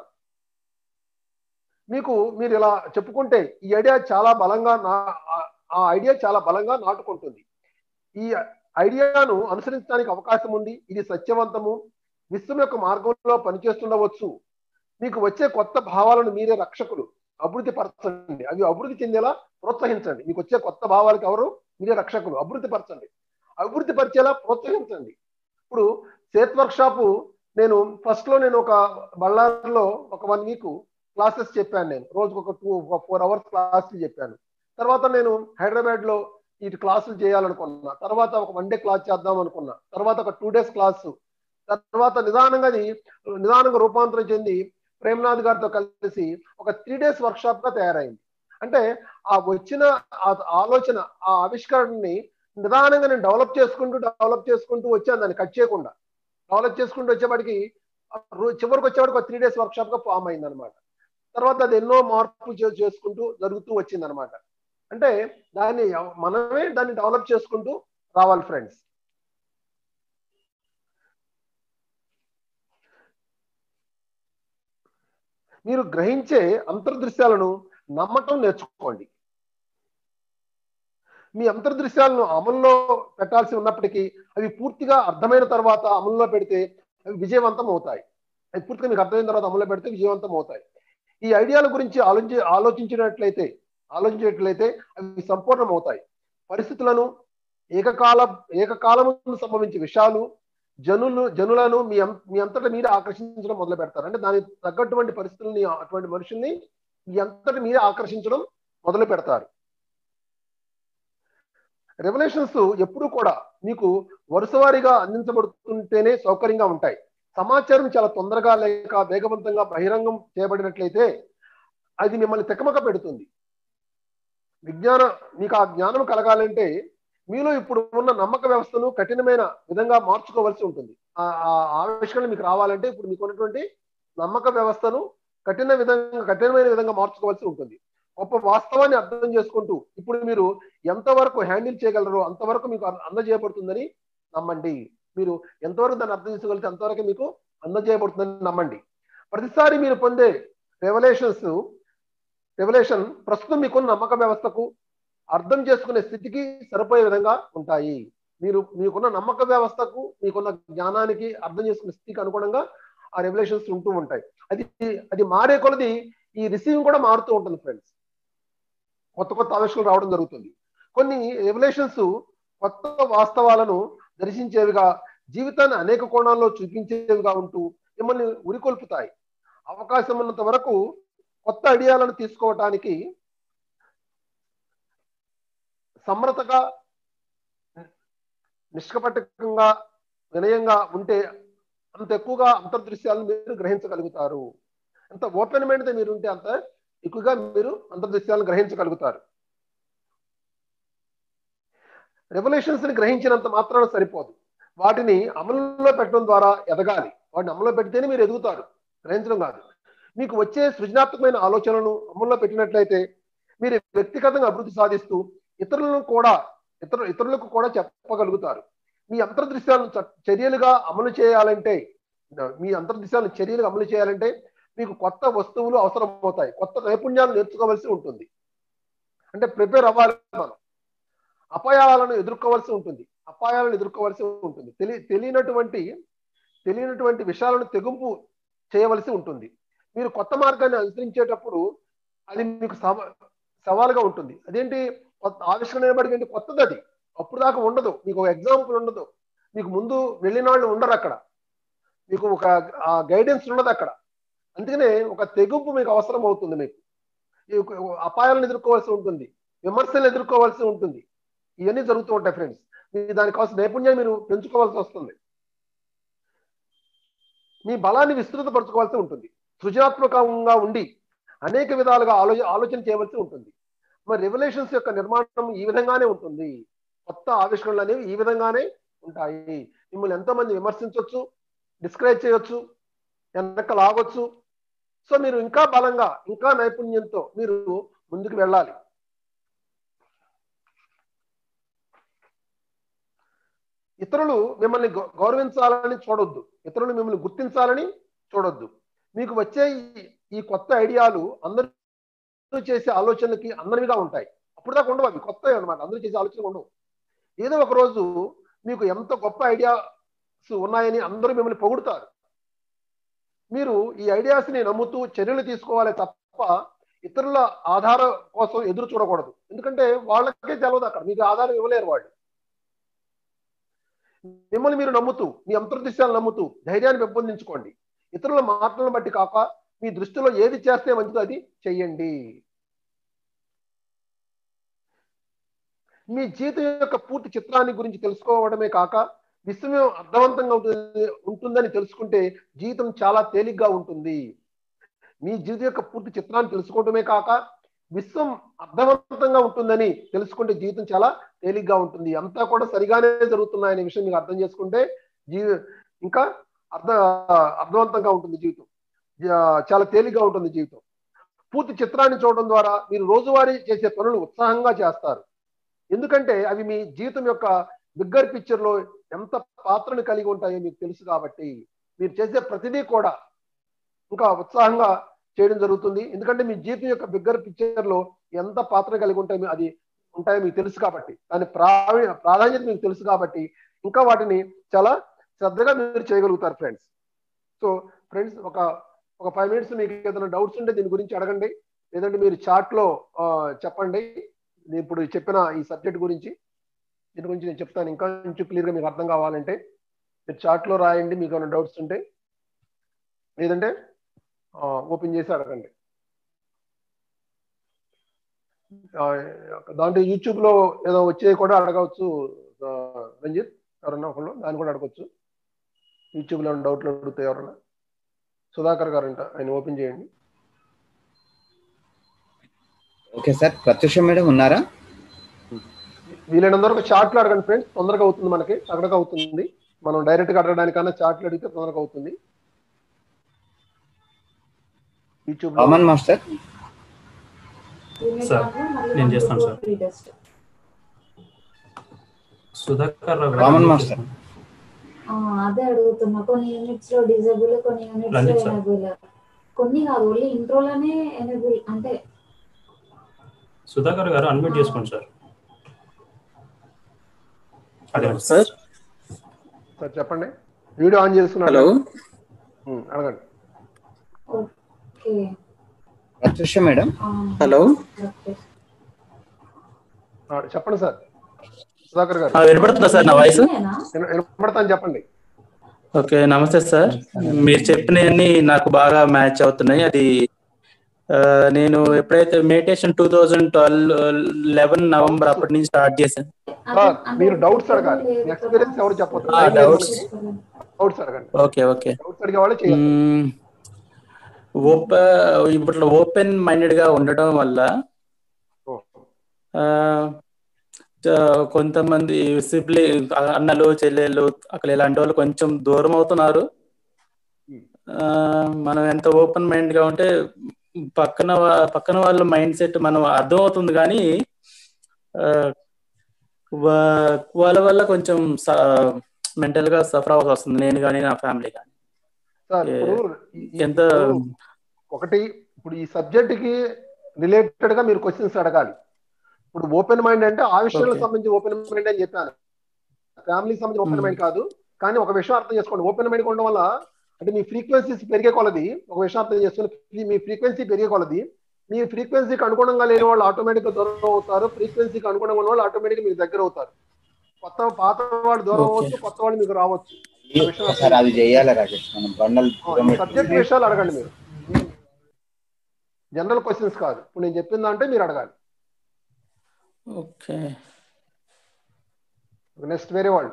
మీకు మీరు ఇలా చెప్పుకుంటే ఈ ఐడియా చాలా బలంగా నా ఆ- ఆ ఐడియా చాలా బలంగా నాటుకుంటుంది ఈ ఐడియాను అనుసరించడానికి అవకాశం ఉంది ఇది సత్యవంతము విశ్వం యొక్క మార్గంలో పనిచేస్తుండవచ్చు మీకు వచ్చే కొత్త భావాలను మీరే రక్షకులు అభివృద్ధి పరచండి అవి అభివృద్ధి చెందేలా ప్రోత్సహించండి మీకు వచ్చే కొత్త భావాలకు ఎవరు మీరే రక్షకులు అభివృద్ధి పరచండి అభివృద్ధి పరిచేలా ప్రోత్సహించండి ఇప్పుడు సేత్ వర్క్ షాపు నేను ఫస్ట్ లో నేను ఒక బళ్ళారిలో ఒక వన్ వీక్ క్లాసెస్ చెప్పాను నేను రోజుకు ఒక టూ ఒక ఫోర్ అవర్స్ క్లాసులు చెప్పాను తర్వాత నేను హైదరాబాద్ లో ఇటు క్లాసులు చేయాలనుకున్నా తర్వాత ఒక వన్ డే క్లాస్ చేద్దాం అనుకున్నా తర్వాత ఒక టూ డేస్ క్లాసు తర్వాత నిదానంగా అది నిదానంగా రూపాంతరం చెంది ప్రేమనాథ్ గారితో కలిసి ఒక త్రీ డేస్ వర్క్ షాప్ గా తయారైంది అంటే ఆ వచ్చిన ఆ ఆలోచన ఆ ఆవిష్కరణని నిదానంగా నేను డెవలప్ చేసుకుంటూ డెవలప్ చేసుకుంటూ వచ్చాను దాన్ని కట్ చేయకుండా డెవలప్ చేసుకుంటూ వచ్చేవాడికి రో- చివరికి వచ్చేవాడికి ఒక త్రీ డేస్ వర్క్ షాప్ గా ఫామ్ అయింది అనమాట తర్వాత అది ఎన్నో మార్పులు చే- చేసుకుంటూ జరుగుతూ వచ్చింది అనమాట అంటే దాన్ని ఎవ- మనమే దాన్ని డెవలప్ చేసుకుంటూ రావాలి ఫ్రెండ్స్ మీరు గ్రహించే అంతర్దృశ్యాలను నమ్మటం నేర్చుకోండి మీ అంతర్దృశ్యాలను అమల్లో పెట్టాల్సి ఉన్నప్పటికీ అవి పూర్తిగా అర్థమైన తర్వాత అమల్లో పెడితే అవి విజయవంతం అవుతాయి అవి పూర్తిగా మీకు అర్థమైన తర్వాత అమల్లో పెడితే విజయవంతం అవుతాయి ఈ ఐడియాల గురించి ఆలోచి ఆలోచించినట్లయితే ఆలోచించినట్లయితే అవి సంపూర్ణం అవుతాయి పరిస్థితులను ఏకకాల ఏకకాలము సంభవించే విషయాలు జనులు జనులను మీ అం- మీ అంతటా మీరే ఆకర్షించడం మొదలు పెడతారు అంటే దానికి తగ్గటువంటి పరిస్థితుల్ని అటువంటి మనుషుల్ని మీ అంతటా మీరే ఆకర్షించడం మొదలు పెడతారు రెవల్యూషన్స్ ఎప్పుడు కూడా మీకు వరుసవారీగా అందించబడుతుంటేనే సౌకర్యంగా ఉంటాయి సమాచారం చాలా తొందరగా లేక వేగవంతంగా బహిరంగం చేయబడినట్లయితే అది మిమ్మల్ని తెకమక పెడుతుంది విజ్ఞాన మీకు ఆ జ్ఞానం కలగాలంటే మీలో ఇప్పుడు ఉన్న నమ్మక వ్యవస్థను కఠినమైన విధంగా మార్చుకోవాల్సి ఉంటుంది ఆ ఆ ఆవిష్కరణ మీకు రావాలంటే ఇప్పుడు మీకు ఉన్నటువంటి నమ్మక వ్యవస్థను కఠిన విధంగా కఠినమైన విధంగా మార్చుకోవాల్సి ఉంటుంది గొప్ప వాస్తవాన్ని అర్థం చేసుకుంటూ ఇప్పుడు మీరు ఎంతవరకు హ్యాండిల్ చేయగలరో అంతవరకు మీకు అర్- అందజేయబడుతుందని నమ్మండి మీరు ఎంతవరకు దాన్ని అర్థం చేసుకోగలిగితే అంతవరకు మీకు అందజేయబడుతుందని నమ్మండి ప్రతిసారి మీరు పొందే రెవల్యూషన్స్ రెవల్యూషన్ ప్రస్తుతం మీకున్న నమ్మక వ్యవస్థకు అర్థం చేసుకునే స్థితికి సరిపోయే విధంగా ఉంటాయి మీరు మీకున్న నమ్మక వ్యవస్థకు మీకున్న జ్ఞానానికి అర్థం చేసుకునే స్థితికి అనుగుణంగా ఆ రెవల్యూషన్స్ ఉంటూ ఉంటాయి అది అది మారే కొలది ఈ రిసీవింగ్ కూడా మారుతూ ఉంటుంది ఫ్రెండ్స్ కొత్త కొత్త ఆవిష్కరణలు రావడం జరుగుతుంది కొన్ని రెవల్యూషన్స్ కొత్త వాస్తవాలను దర్శించేవిగా జీవితాన్ని అనేక కోణాల్లో చూపించేవిగా ఉంటూ మిమ్మల్ని ఉరికొల్పుతాయి అవకాశం ఉన్నంత వరకు కొత్త ఐడియాలను తీసుకోవటానికి సమర్థగా నిష్కపటకంగా వినయంగా ఉంటే అంత ఎక్కువగా అంతర్దృశ్యాలను మీరు గ్రహించగలుగుతారు అంత ఓపెన్ మైండ్ మీరు ఉంటే అంత ఎక్కువగా మీరు అంతర్దృశ్యాలను గ్రహించగలుగుతారు రెవల్యూషన్స్ ని గ్రహించినంత మాత్రాన సరిపోదు వాటిని అమలులో పెట్టడం ద్వారా ఎదగాలి వాటిని అమలులో పెడితేనే మీరు ఎదుగుతారు గ్రహించడం కాదు మీకు వచ్చే సృజనాత్మకమైన ఆలోచనలను అమల్లో పెట్టినట్లయితే మీరు వ్యక్తిగతంగా అభివృద్ధి సాధిస్తూ ఇతరులను కూడా ఇతరు ఇతరులకు కూడా చెప్పగలుగుతారు మీ అంతర్దృశ్యాలను చ- చర్యలుగా అమలు చేయాలంటే మీ అంతర్దృశ్యాలను చర్యలుగా అమలు చేయాలంటే మీకు కొత్త వస్తువులు అవసరం అవుతాయి కొత్త నైపుణ్యాలు నేర్చుకోవాల్సి ఉంటుంది అంటే ప్రిపేర్ అవ్వాలి మనం అపాయాలను ఎదుర్కోవాల్సి ఉంటుంది అపాయాలను ఎదుర్కోవాల్సి ఉంటుంది తెలి తెలియనటువంటి తెలియనటువంటి విషయాలను తెగింపు చేయవలసి ఉంటుంది మీరు కొత్త మార్గాన్ని అనుసరించేటప్పుడు అది మీకు సవ సవాలుగా ఉంటుంది అదేంటి కొత్త ఆవిష్కరణ అనేప్పటికీ ఏంటి కొత్తది అది అప్పుడు దాకా ఉండదు మీకు ఒక ఎగ్జాంపుల్ ఉండదు మీకు ముందు వెళ్ళిన వాళ్ళు ఉండరు అక్కడ మీకు ఒక గైడెన్స్ ఉండదు అక్కడ అందుకనే ఒక తెగింపు మీకు అవసరం అవుతుంది మీకు ఈ ఒక- అపాయాలను ఎదుర్కోవాల్సి ఉంటుంది విమర్శలు ఎదుర్కోవాల్సి ఉంటుంది ఇవన్నీ జరుగుతూ ఉంటాయి ఫ్రెండ్స్ మీ దానికి కావాల్సిన నైపుణ్యాన్ని మీరు పెంచుకోవాల్సి వస్తుంది మీ బలాన్ని విస్తృతపరచుకోవాల్సి ఉంటుంది సృజనాత్మకంగా ఉండి అనేక విధాలుగా ఆలో ఆలోచన చేయవలసి ఉంటుంది మరి రెవల్యూషన్స్ యొక్క నిర్మాణం ఈ విధంగానే ఉంటుంది కొత్త ఆవిష్కరణలు అనేవి ఈ విధంగానే ఉంటాయి మిమ్మల్ని ఎంతోమంది విమర్శించవచ్చు డిస్కరేజ్ చేయొచ్చు వెనక లాగొచ్చు సో మీరు ఇంకా బలంగా ఇంకా నైపుణ్యంతో మీరు ముందుకు వెళ్ళాలి ఇతరులు మిమ్మల్ని గౌ- గౌరవించాలని చూడొద్దు ఇతరులు మిమ్మల్ని గుర్తించాలని చూడొద్దు మీకు వచ్చే ఈ- ఈ కొత్త ఐడియాలు అందరూ చేసే ఆలోచనలకి అందరివిగా ఉంటాయి అప్పుడు దాకా ఉండవు అవి కొత్త అనమాట అందరూ చేసే ఆలోచనలు ఉండవు ఏదో ఒక రోజు మీకు ఎంత గొప్ప ఐడియాస్ ఉన్నాయని అందరూ మిమ్మల్ని పొగుడుతారు మీరు ఈ ఐడియాస్ ని నమ్ముతూ చర్యలు తీసుకోవాలి తప్ప ఇతరుల ఆధారం కోసం ఎదురు చూడకూడదు ఎందుకంటే వాళ్ళకే తెలవదు అక్కడ మీకు ఆధారం ఇవ్వలేరు వాళ్ళు మిమ్మల్ని మీరు నమ్ముతూ మీ అంతర్దృశ్యాలు నమ్ముతూ ధైర్యాన్ని పెంపొందించుకోండి ఇతరుల మాటలను బట్టి కాక మీ దృష్టిలో ఏది చేస్తే మంచిదో అది చెయ్యండి మీ జీవితం యొక్క పూర్తి చిత్రాన్ని గురించి తెలుసుకోవడమే కాక విశ్వం అర్థవంతంగా ఉంటుంది ఉంటుందని తెలుసుకుంటే జీవితం చాలా తేలిగ్గా ఉంటుంది మీ జీవితం యొక్క పూర్తి చిత్రాన్ని తెలుసుకోవడమే కాక విశ్వం అర్థవంతంగా ఉంటుందని తెలుసుకుంటే జీవితం చాలా తేలిగ్గా ఉంటుంది అంతా కూడా సరిగానే జరుగుతున్నాయనే విషయం మీకు అర్థం చేసుకుంటే జీవి ఇంకా అర్థ అర్థవంతంగా ఉంటుంది జీవితం జా- చాలా తేలిగ్గా ఉంటుంది జీవితం పూర్తి చిత్రాన్ని చూడడం ద్వారా మీరు రోజువారీ చేసే పనులు ఉత్సాహంగా చేస్తారు ఎందుకంటే అవి మీ జీవితం యొక్క బిగ్గర్ పిక్చర్ లో ఎంత పాత్రను కలిగి ఉంటాయో మీకు తెలుసు కాబట్టి మీరు చేసే ప్రతిదీ కూడా ఇంకా ఉత్సాహంగా చేయడం జరుగుతుంది ఎందుకంటే మీ జీవితం యొక్క బిగ్గర్ పిక్చర్ లో ఎంత పాత్ర కలిగి ఉంటాయో అది ఉంటాయో మీకు తెలుసు కాబట్టి దాని ప్రావీ ప్రాధాన్యత మీకు తెలుసు కాబట్టి ఇంకా వాటిని చాలా శ్రద్ధగా మీరు చేయగలుగుతారు ఫ్రెండ్స్ సో ఫ్రెండ్స్ ఒక ఒక ఫైవ్ మినిట్స్ మీకు ఏదైనా డౌట్స్ ఉంటే దీని గురించి అడగండి లేదంటే మీరు చాట్ లో ఆ, చెప్పండి నేను ఇప్పుడు చెప్పిన ఈ సబ్జెక్ట్ గురించి దీని గురించి నేను చెప్తాను ఇంకా కొంచెం క్లియర్గా మీకు అర్థం కావాలంటే మీరు చాట్ లో రాయండి మీకు ఏమైనా డౌట్స్ ఉంటే లేదంటే ఓపెన్ చేసి అడగండి ఆ, దాంట్లో యూట్యూబ్ లో ఏదో వచ్చే కూడా అడగవచ్చు ఆ, రంజిత్ ఎవరన్నా ఒకళ్ళు దాన్ని కూడా అడగవచ్చు యూట్యూబ్ లో డౌట్లు అడుగుతాయి ఎవరన్నా సుధాకర్ గారు అంట ఆయన ఓపెన్ చేయండి ఓకే సార్ ప్రత్యూష మేడం ఉన్నారా వీలైనంత వరకు చాట్లు అడగండి ఫ్రెండ్స్ తొందరగా అవుతుంది మనకి అక్కడికి అవుతుంది మనం డైరెక్ట్ గా అడగడానికన్నా చాట్లు అడిగితే తొందరగా అవుతుంది యూట్యూబ్ లో కామన్ మాస్టర్ సార్, నేను చేస్తాను సార్. సుధాకర్ రావు గారు రామన్ unmute మాస్టర్. చేసుకోండి. ఆ, అదే అడుగుతున్నా కొన్ని యూనిట్స్ లో డిజేబుల్ కొన్ని యూనిట్స్ లో రంజిత్ సార్. ఎనేబుల్ కొన్ని కాదు ఓన్లీ ఇంట్రోలోనే ఎనేబుల్ అంటే సుధాకర్ గారు అన్మ్యూట్ చేసుకోండి సార్ అదే సార్ సార్ చెప్పండి వీడియో ఆన్ చేసుకున్నాడు హలో ఉమ్, అడగండి ఓకే ప్రత్యూష మేడం ఆ, హలో ఓకే. ఆ, చెప్పండి సార్ సుధాకర్ గారు ఆ, వినపడుతుందా సార్ నా వాయిస్ నేనా? విన- వినపడతాను చెప్పండి ఓకే నమస్తే సార్ మీరు చెప్పినవన్నీ నాకు బాగా మ్యాచ్ అవుతున్నాయి అది ఆ, నేను ఎప్పుడైతే meditation two thousand twelve eleven November అప్పటి నుంచి స్టార్ట్ చేశాను అదే, సార్, అంటే మీరు డౌట్స్ ఇప్పుడు అడగాలి లేదు మీ కదా. ఎక్స్పీరియన్స్ ఎవరు చెప్పొద్దు ఆ, doubts. డౌట్స్ అడగండి ఓకే ఓకే డౌట్స్ అడిగే వాళ్ళే చేయాలి మ్మ్. ఓప ఇప్పుడు ఓపెన్ మైండెడ్ గా ఉండడం వల్ల ఓ, ఆ, చ- కొంతమంది సిబ్లి అన్నలు చెల్లెళ్ళు అక్కడ ఇలాంటి వాళ్ళు కొంచెం దూరం అవుతున్నారు ఆ, మనం ఎంత ఓపెన్ మైండ్ గా ఉంటే పక్కన వా- పక్కన వాళ్ళ మైండ్ సెట్ మనం అర్థం అవుతుంది కానీ ఆ, వా- వాళ్ళ వల్ల కొంచెం మెంటల్ గా సఫర్ అవ్వాల్సి వస్తుంది నేను కానీ నా ఫ్యామిలీ కానీ సార్ ఏ, ఇప్పుడు ఈ- ఈ- ఎంత ఇప్పుడు ఒకటి ఇప్పుడు ఈ సబ్జెక్ట్ కి రిలేటెడ్ గా మీరు క్వశ్చన్స్ అడగాలి ఇప్పుడు ఓపెన్ మైండ్ అంటే ఆ విషయాలకు Okay. సంబంధించి ఓపెన్ మైండ్ అని చెప్పాను ఫ్యామిలీకి సంబంధించి ఓపెన్ Hmm. మైండ్ కాదు కానీ ఒక విషయం అర్థం చేసుకోండి ఓపెన్ మైండ్ ఉండడం వల్ల అంటే మీ ఫ్రీక్వెన్సీస్ పెరిగే కొలది ఒక విషయం అర్థం చేసుకుని మీ ఫ్రీక్వెన్సీ పెరిగే కొలది మీ ఫ్రీక్వెన్సీకి అనుగుణంగా లేని వాళ్ళు ఆటోమేటిక్ గా దూరం అవుతారు ఫ్రీక్వెన్సీకి అనుగుణంగా ఉన్న వాళ్ళు ఆటోమేటిక్ మీకు దగ్గర అవుతారు కొత్త పాత వాళ్ళు దూరం Okay. అవ్వచ్చు కొత్త వాళ్ళు మీకు రావచ్చు సార్ అది చేయాలి రాకేష్ మనం బండలు దూరం సబ్జెక్ట్ పెట్టి- విషయాలు అడగండి మీరు జనరల్ క్వశ్చన్స్ కాదు ఇప్పుడు నేను చెప్పింది అంటే మీరు అడగాలి ఓకే నెక్స్ట్ వేరే వాళ్ళు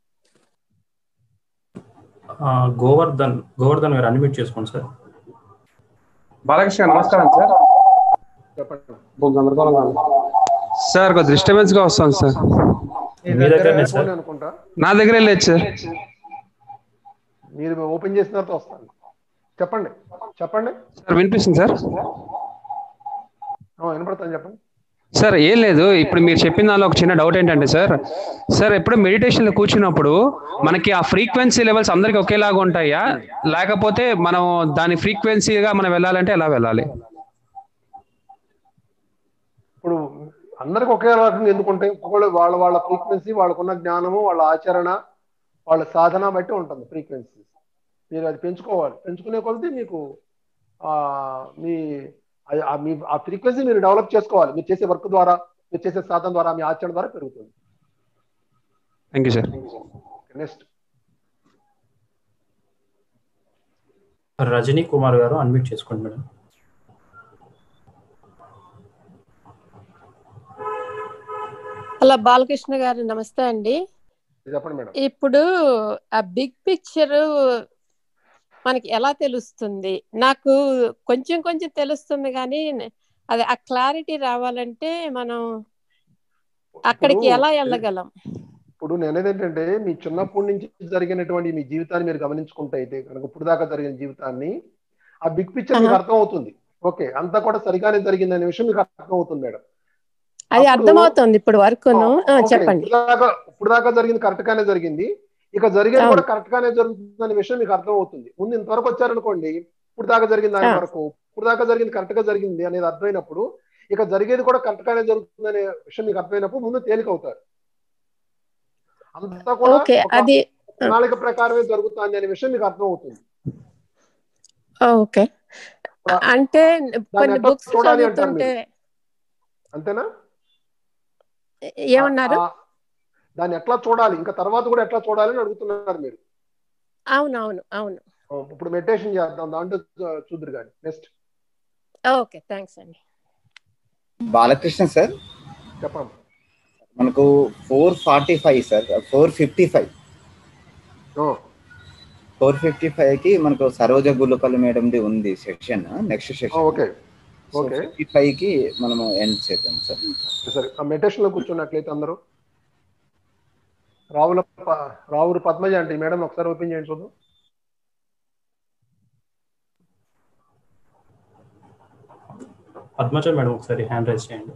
ఆ, గోవర్ధన్ గోవర్ధన్ గారు అన్మ్యూట్ చేసుకోండి సార్ బాలకృష్ణ గారు నమస్కారం సార్ చెప్పండి ఓ గందరగోళంగా ఉంది. సార్ కొంచెం డిస్టర్బెన్స్ గా వస్తుంది సార్ మీ దగ్గరనే సార్ ఫోన్ అనుకుంటా నా దగ్గరే లేదు సార్ మీరు ఓపెన్ చేసిన తర్వాత వస్తాను చెప్పండి చెప్పండి సార్ వినిపిస్తుంది సార్ ఆ, వినపడతాను చెప్పండి సార్ ఏం లేదు ఇప్పుడు మీరు చెప్పిన దానిలో ఒక చిన్న డౌట్ ఏంటంటే సార్ సార్ ఎప్పుడు మెడిటేషన్లో కూర్చున్నప్పుడు మనకి ఆ ఫ్రీక్వెన్సీ లెవెల్స్ అందరికి ఒకేలాగా ఉంటాయా లేకపోతే మనం దాని ఫ్రీక్వెన్సీగా మనం వెళ్ళాలంటే ఎలా వెళ్ళాలి ఇప్పుడు అందరికి ఒకే రకంగా ఎందుకుంటే ఒక్కొక్కళ్ళు వాళ్ళ వాళ్ళ ఫ్రీక్వెన్సీ వాళ్ళకున్న జ్ఞానము వాళ్ళ ఆచరణ వాళ్ళ సాధన బట్టి ఉంటుంది ఫ్రీక్వెన్సీ మీరు అది పెంచుకోవాలి పెంచుకునే కొలది మీకు ఆ మీ ఆ- ఆ మీ ఆ ఫ్రీక్వెన్సీ మీరు డెవలప్ చేసుకోవాలి మీరు చేసే వర్క్ ద్వారా మీరు చేసే సాధన ద్వారా మీ ఆచరణ ద్వారా పెరుగుతుంది thank you sir next Rajani Kumar గారు అన్మ్యూట్ చేసుకోండి మేడం హలో బాలకృష్ణ గారు నమస్తే అండి చెప్పండి మేడం ఇప్పుడు ఆ బిగ్ పిక్చర్ మనకి ఎలా తెలుస్తుంది నాకు కొంచెం కొంచెం తెలుస్తుంది కానీ అది ఆ క్లారిటీ రావాలంటే మనం అక్కడికి ఇప్పుడు- ఎలా వెళ్ళగలం ఇప్పుడు నేనేది ఏంటంటే మీ చిన్నప్పటి నుంచి జరిగినటువంటి మీ జీవితాన్ని మీరు గమనించుకుంటే అయితే కనుక ఇప్పుడు దాకా జరిగిన జీవితాన్ని ఆ బిగ్ పిక్చర్ మీకు ఆహా. అర్థం అవుతుంది ఓకే అంతా కూడా సరిగానే జరిగింది అనే విషయం మీకు అర్థం అవుతుంది మేడం అది అప్పుడు- అర్థమవుతుంది ఇప్పుడు వరకును ఆ, ఓకే, చెప్పండి ఇప్పుడు దాకా ఇప్పుడు దాకా జరిగింది కరెక్ట్ గానే జరిగింది ఇక జరిగేది అవును. కూడా కరెక్ట్ గానే జరుగుతుంది అనే విషయం మీకు అర్థం అవుతుంది ముందు ఇంతవరకు వచ్చారనుకోండి ఇప్పుడు దాకా జరిగింది దాని ఆ. వరకు ఇప్పుడు దాకా జరిగింది కరెక్ట్ గా జరిగింది అనేది అర్థమైనప్పుడు ఇక జరిగేది కూడా కరెక్ట్ గానే జరుగుతుంది అనే విషయం మీకు అర్థమైనప్పుడు ముందు తేలిక అవుతారు అంతా కూడా ఓకే ఒక అది ప్రణాళిక ప్రకారమే జరుగుతుంది అనే విషయం మీకు అర్థం అవుతుంది ఆ, ఓకే అంటే కొన్ని ఎట్లా బుక్స్ చూడాలి అంటారు చదువుతుంటే అంతేనా ఏమన్నారు ఆ- దాన్ని ఎట్లా చూడాలి ఇంకా తర్వాత కూడా ఎట్లా చూడాలి అని అడుగుతున్నారు మీరు అవును అవును అవును ఇప్పుడు మెడిటేషన్ చేద్దాం దాంట్లో చూ- చూద్దరు కానీ నెక్స్ట్ ఓకే థ్యాంక్స్ అండి బాలకృష్ణ సార్ చెప్పండి మనకు four forty five sir four fifty five ఓ, ఫోర్ ఫిఫ్టీ ఫైవ్ కి మనకు సరోజ గుల్లపల్లి మేడంది ఉంది సెక్షన్ నెక్స్ట్ ఓ, section okay okay fifty five కి మనము ఎండ్ చేద్దాం సార్ సరే ఆ మెడిటేషన్ లో కూర్చున్నట్లయితే అందరూ రావుల ప- రావురు పద్మజ అంటే ఈ మేడం ఒకసారి ఓపెన్ చేయండి చూద్దాం పద్మజ మేడం ఒకసారి హ్యాండ్ రైజ్ చేయండి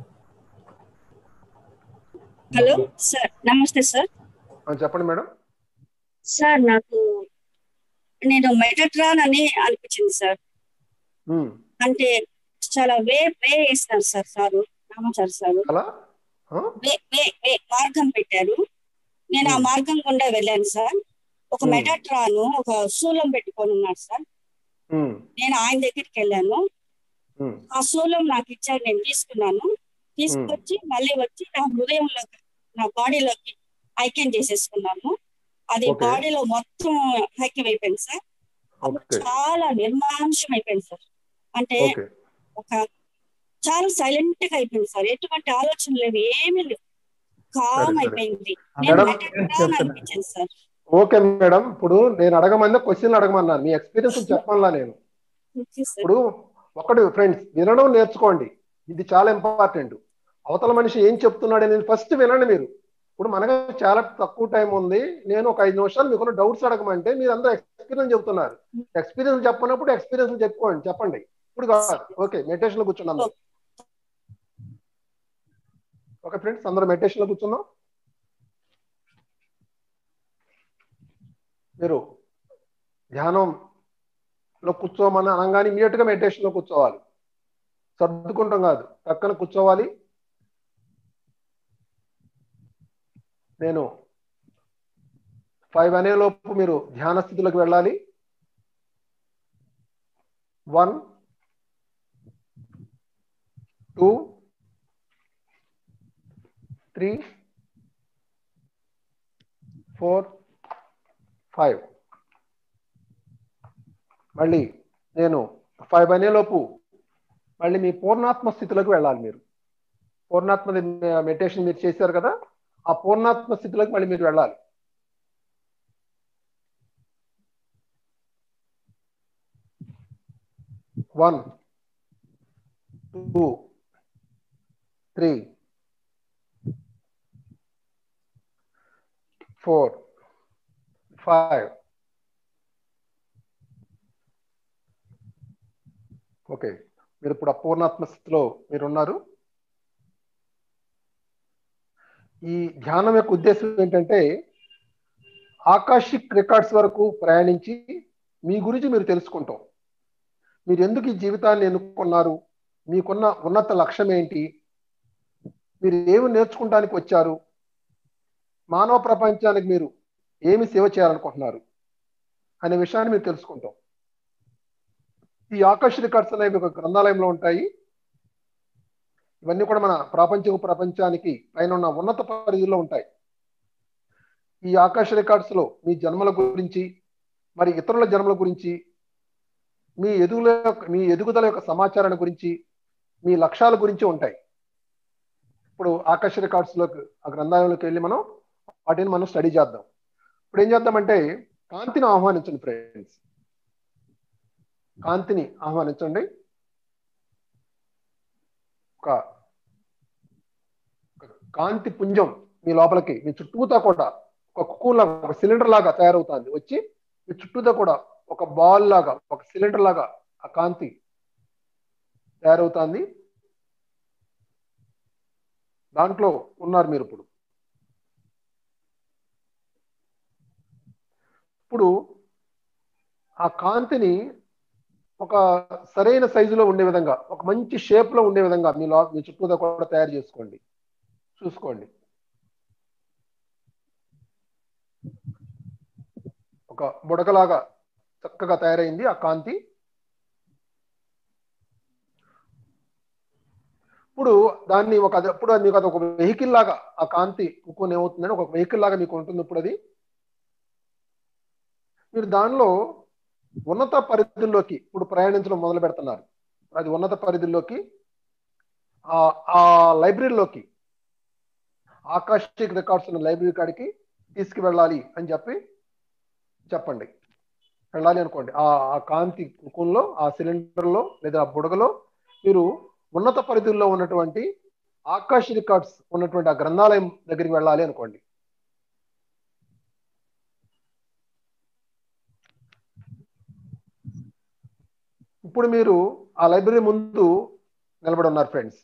హలో సార్ నమస్తే సార్ ఆ, చెప్పండి మేడం సార్ నాకు నేను మెటట్రాన్ అని అనిపించింది సార్ ఉమ్, అంటే చాలా వే వే వేస్తారు సార్ సారు రామాచారి సారు అలా ఆ? వే వే వే మార్గం పెట్టారు నేను ఆ Hmm. మార్గం గుండా వెళ్ళాను సార్ ఒక Hmm. మెటట్రాన్ ఒక శూలం పెట్టుకొని ఉన్నాడు సార్ ఉమ్, నేను ఆయన దగ్గరికి వెళ్ళాను ఉమ్, ఆ శూలం నాకు ఇచ్చారు నేను తీసుకున్నాను తీసుకొచ్చి మళ్ళీ వచ్చి నా హృదయంలోకి నా బాడీలోకి ఐక్యం చేసేసుకున్నాను అది Okay. బాడీలో మొత్తం ఐక్యం అయిపోయింది సార్ అప్పుడు ఓకే చాలా నిర్మాంశం అయిపోయింది సార్ అంటే ఓకే ఒక చాలా సైలెంట్ గా అయిపోయింది సార్ ఎటువంటి ఆలోచన లేవు ఏమీ లేవు సరే, కామ్ సరే. అయిపోయింది నేను మేడం, మెటట్రాన్ అనిపించింది సార్ ఓకే మేడం ఇప్పుడు నేను అడగమన్నా క్వశ్చన్ అడగమన్నాను మీ ఎక్స్పీరియన్స్ చెప్పమన్నా నేను ఓకే సార్ ఇప్పుడు ఒకటి ఫ్రెండ్స్ వినడం నేర్చుకోండి ఇది చాలా ఇంపార్టెంట్ అవతల మనిషి ఏం చెప్తున్నాడు అనేది ఫస్ట్ వినండి మీరు ఇప్పుడు మనకు చాలా తక్కువ టైం ఉంది నేను ఒక ఐదు నిమిషాలు మీకున్న డౌట్స్ అడగమంటే మీరు అందరూ ఎక్స్పీరియన్స్ చెప్తున్నారు ఎక్స్పీరియన్స్ చెప్పనప్పుడు ఎక్స్పీరియన్స్ చెప్పుకోండి చెప్పండి ఇప్పుడు కాదు ఓకే మెడిటేషన్ లో కూర్చున్నాం అందరూ. ఓకే ఫ్రెండ్స్ అందరూ మెడిటేషన్ లో కూర్చున్నాం మీరు ధ్యానంలో కూర్చోమని అనగానే ఇమీడియట్ గా మెడిటేషన్ లో కూర్చోవాలి సర్దుకుంటాం కాదు పక్కన కూర్చోవాలి నేను ఫైవ్ అనే లోపు మీరు ధ్యాన స్థితిలోకి వెళ్ళాలి one two three four five మళ్ళీ నేను ఫైవ్ అనేలోపు మళ్ళీ మీ పూర్ణాత్మ స్థితిలోకి వెళ్ళాలి మీరు పూర్ణాత్మ మెడిటేషన్ మీరు చేశారు కదా ఆ పూర్ణాత్మ స్థితిలోకి మళ్ళీ మీరు వెళ్ళాలి one two three four five okay మీరు ఇప్పుడు అపూర్ణాత్మ స్థితిలో మీరు ఉన్నారు ఈ ధ్యానం యొక్క ఉద్దేశం ఏంటంటే ఆకాశిక్ రికార్డ్స్ వరకు ప్రయాణించి మీ గురించి మీరు తెలుసుకుంటాం మీరు ఎందుకు ఈ జీవితాన్ని ఎన్నుకున్నారు మీకున్న ఉన్నత లక్ష్యం ఏంటి మీరు ఏమి నేర్చుకుంటానికి వచ్చారు మానవ ప్రపంచానికి మీరు ఏమి సేవ చేయాలనుకుంటున్నారు అనే విషయాన్ని మీరు తెలుసుకుంటాం ఈ ఆకాశ రికార్డ్స్ అనేవి ఒక గ్రంథాలయంలో ఉంటాయి ఇవన్నీ కూడా మన ప్రాపంచిక ప్రపంచానికి పైన ఉన్న ఉన్నత పరిధిలో ఉంటాయి ఈ ఆకాశ రికార్డ్స్ లో మీ జన్మల గురించి మరి ఇతరుల జన్మల గురించి మీ ఎదుగుల మీ ఎదుగుదల యొక్క సమాచారాన్ని గురించి మీ లక్ష్యాల గురించి ఉంటాయి ఇప్పుడు ఆకాశ రికార్డ్స్ లోకి ఆ గ్రంథాలయంలోకి వెళ్ళి మనం వాటిని మనం స్టడీ చేద్దాం ఇప్పుడు ఏం చేద్దామంటే కాంతిని ఆహ్వానించండి ఫ్రెండ్స్ కాంతిని ఆహ్వానించండి ఒక ఒక కాంతి పుంజం మీ లోపలికి మీ చుట్టూతా కూడా ఒక కుక్కూన్ లాగా ఒక సిలిండర్ లాగా తయారవుతుంది వచ్చి మీ చుట్టూతా కూడా ఒక బాల్ లాగా ఒక సిలిండర్ లాగా ఆ కాంతి తయారవుతుంది దాంట్లో ఉన్నారు మీరు ఇప్పుడు ఇప్పుడు ఆ కాంతిని ఒక సరైన సైజులో ఉండే విధంగా ఒక మంచి షేప్ లో ఉండే విధంగా మీ లో మీ చుట్టూదా కూడా తయారు చేసుకోండి చూసుకోండి ఒక బుడగలాగా చక్కగా తయారైంది ఆ కాంతి ఇప్పుడు దాన్ని ఒక అది ఇప్పుడు మీకు అది ఒక వెహికల్ లాగా ఆ కాంతి కుక్కుని ఏమవుతుందని ఒక వెహికల్ లాగా మీకు ఉంటుంది ఇప్పుడు అది మీరు దానిలో ఉన్నత పరిధుల్లోకి ఇప్పుడు ప్రయాణించడం మొదలు పెడుతున్నారు అది ఉన్నత పరిధుల్లోకి ఆ ఆ లైబ్రరీలోకి ఆకాశిక్ రికార్డ్స్ ఉన్న లైబ్రరీ కాడికి తీసుకువెళ్ళాలి అని చెప్పి చెప్పండి వెళ్ళాలి అనుకోండి ఆ ఆ కాంతి కుకుంలో ఆ సిలిండర్లో లేదా ఆ బుడగలో మీరు ఉన్నత పరిధుల్లో ఉన్నటువంటి ఆకాశ రికార్డ్స్ ఉన్నటువంటి ఆ గ్రంథాలయం దగ్గరికి వెళ్ళాలి అనుకోండి ఇప్పుడు మీరు ఆ లైబ్రరీ ముందు నిలబడి ఉన్నారు ఫ్రెండ్స్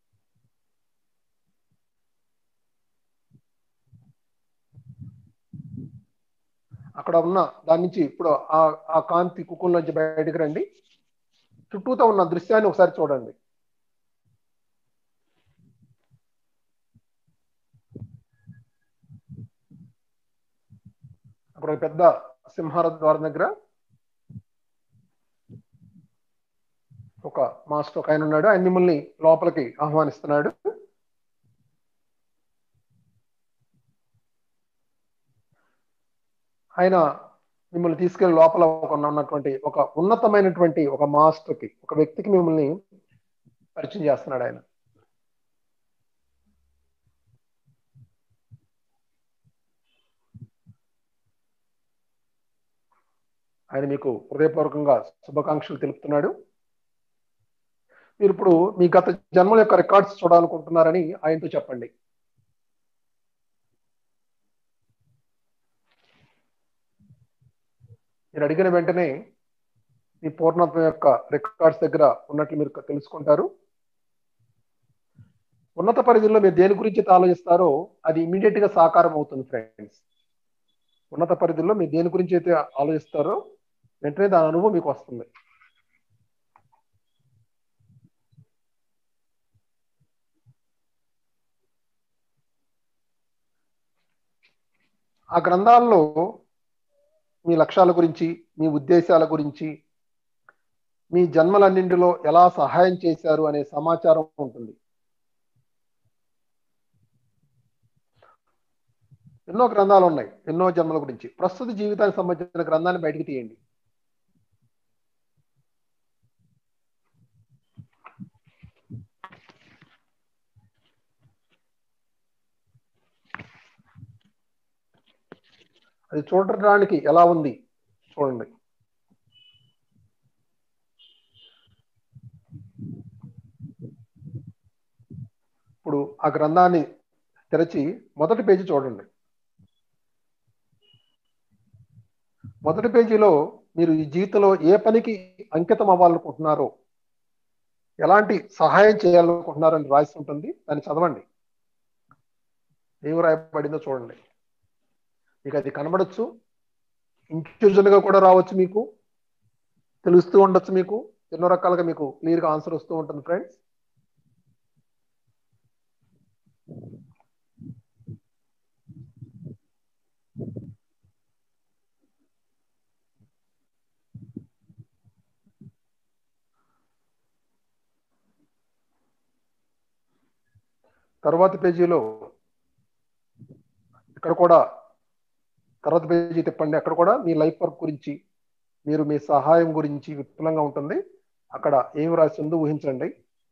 అక్కడ ఉన్న దాని నుంచి ఇప్పుడు ఆ ఆ కాంతి కుక్కుల నుంచి బయటకు రండి చుట్టూతో ఉన్న దృశ్యాన్ని ఒకసారి చూడండి అక్కడ ఒక పెద్ద సింహార ద్వారం దగ్గర ఒక మాస్టర్ ఒక ఆయన ఉన్నాడు ఆయన మిమ్మల్ని లోపలికి ఆహ్వానిస్తున్నాడు ఆయన మిమ్మల్ని తీసుకెళ్లి లోపల ఒక ఉన్నటువంటి ఒక ఉన్నతమైనటువంటి ఒక మాస్టర్కి ఒక వ్యక్తికి మిమ్మల్ని పరిచయం చేస్తున్నాడు ఆయన ఆయన మీకు హృదయపూర్వకంగా శుభాకాంక్షలు తెలుపుతున్నాడు మీరు ఇప్పుడు మీ గత జన్మల యొక్క రికార్డ్స్ చూడాలనుకుంటున్నారని ఆయనతో చెప్పండి మీరు అడిగిన వెంటనే మీ పూర్ణత్వం యొక్క రికార్డ్స్ దగ్గర ఉన్నట్లు మీరు తెలుసుకుంటారు ఉన్నత పరిధిలో మీరు దేని గురించి అయితే ఆలోచిస్తారో అది ఇమీడియట్ గా సాకారం అవుతుంది ఫ్రెండ్స్ ఉన్నత పరిధిలో మీరు దేని గురించి అయితే ఆలోచిస్తారో వెంటనే దాని అనుభవం మీకు వస్తుంది ఆ గ్రంథాల్లో మీ లక్ష్యాల గురించి మీ ఉద్దేశాల గురించి మీ జన్మలన్నింటిలో ఎలా సహాయం చేశారు అనే సమాచారం ఉంటుంది ఎన్నో గ్రంథాలు ఉన్నాయి ఎన్నో జన్మల గురించి ప్రస్తుత జీవితానికి సంబంధించిన గ్రంథాన్ని బయటికి తీయండి అది చూడడానికి ఎలా ఉంది చూడండి ఇప్పుడు ఆ గ్రంథాన్ని తెరచి మొదటి పేజీ చూడండి మొదటి పేజీలో మీరు ఈ జీవితంలో ఏ పనికి అంకితం అవ్వాలనుకుంటున్నారో ఎలాంటి సహాయం చేయాలనుకుంటున్నారో అని రాసి ఉంటుంది దాన్ని చదవండి ఏం రాయబడిందో చూడండి మీకు అది కనబడచ్చు ఇంక్లూజన్గా కూడా రావచ్చు మీకు తెలుస్తూ ఉండొచ్చు మీకు ఎన్నో రకాలుగా మీకు క్లియర్గా ఆన్సర్ వస్తూ ఉంటుంది ఫ్రెండ్స్ తర్వాత పేజీలో ఇక్కడ కూడా తర్వాత పేజీ తిప్పండి అక్కడ కూడా మీ లైఫ్ వర్క్ గురించి మీరు మీ సహాయం గురించి విపులంగా ఉంటుంది అక్కడ ఏం రాసి ఉందో ఊహించండి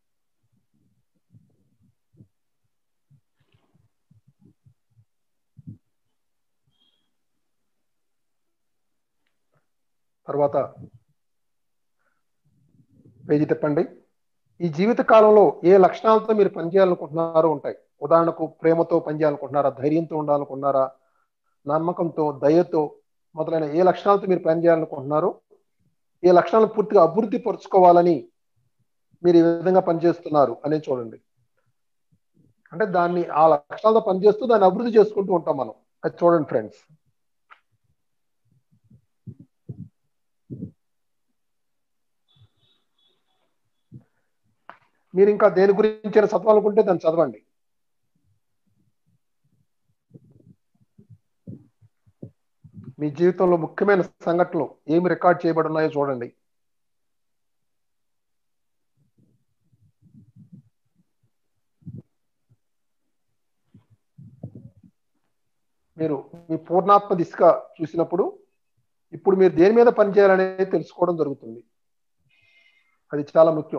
తర్వాత పేజీ తిప్పండి ఈ జీవిత కాలంలో ఏ లక్షణాలతో మీరు పనిచేయాలనుకుంటున్నారో ఉంటాయి ఉదాహరణకు ప్రేమతో పనిచేయాలనుకుంటున్నారా ధైర్యంతో ఉండాలనుకుంటున్నారా నమ్మకంతో దయతో మొదలైన ఏ లక్షణాలతో మీరు పనిచేయాలనుకుంటున్నారో ఏ లక్షణాలను పూర్తిగా అభివృద్ధి పరుచుకోవాలని మీరు ఈ విధంగా పనిచేస్తున్నారు అనేది చూడండి అంటే దాన్ని ఆ లక్షణాలతో పనిచేస్తూ దాన్ని అభివృద్ధి చేసుకుంటూ ఉంటాం మనం అది చూడండి ఫ్రెండ్స్ మీరు ఇంకా దేని గురించి చదవాలనుకుంటే దాన్ని చదవండి మీ జీవితంలో ముఖ్యమైన సంఘటనలు ఏమి రికార్డ్ చేయబడి ఉన్నాయో చూడండి మీరు మీ పూర్ణాత్మ దిశగా చూసినప్పుడు ఇప్పుడు మీరు దేని మీద పనిచేయాలనేది తెలుసుకోవడం జరుగుతుంది అది చాలా ముఖ్యం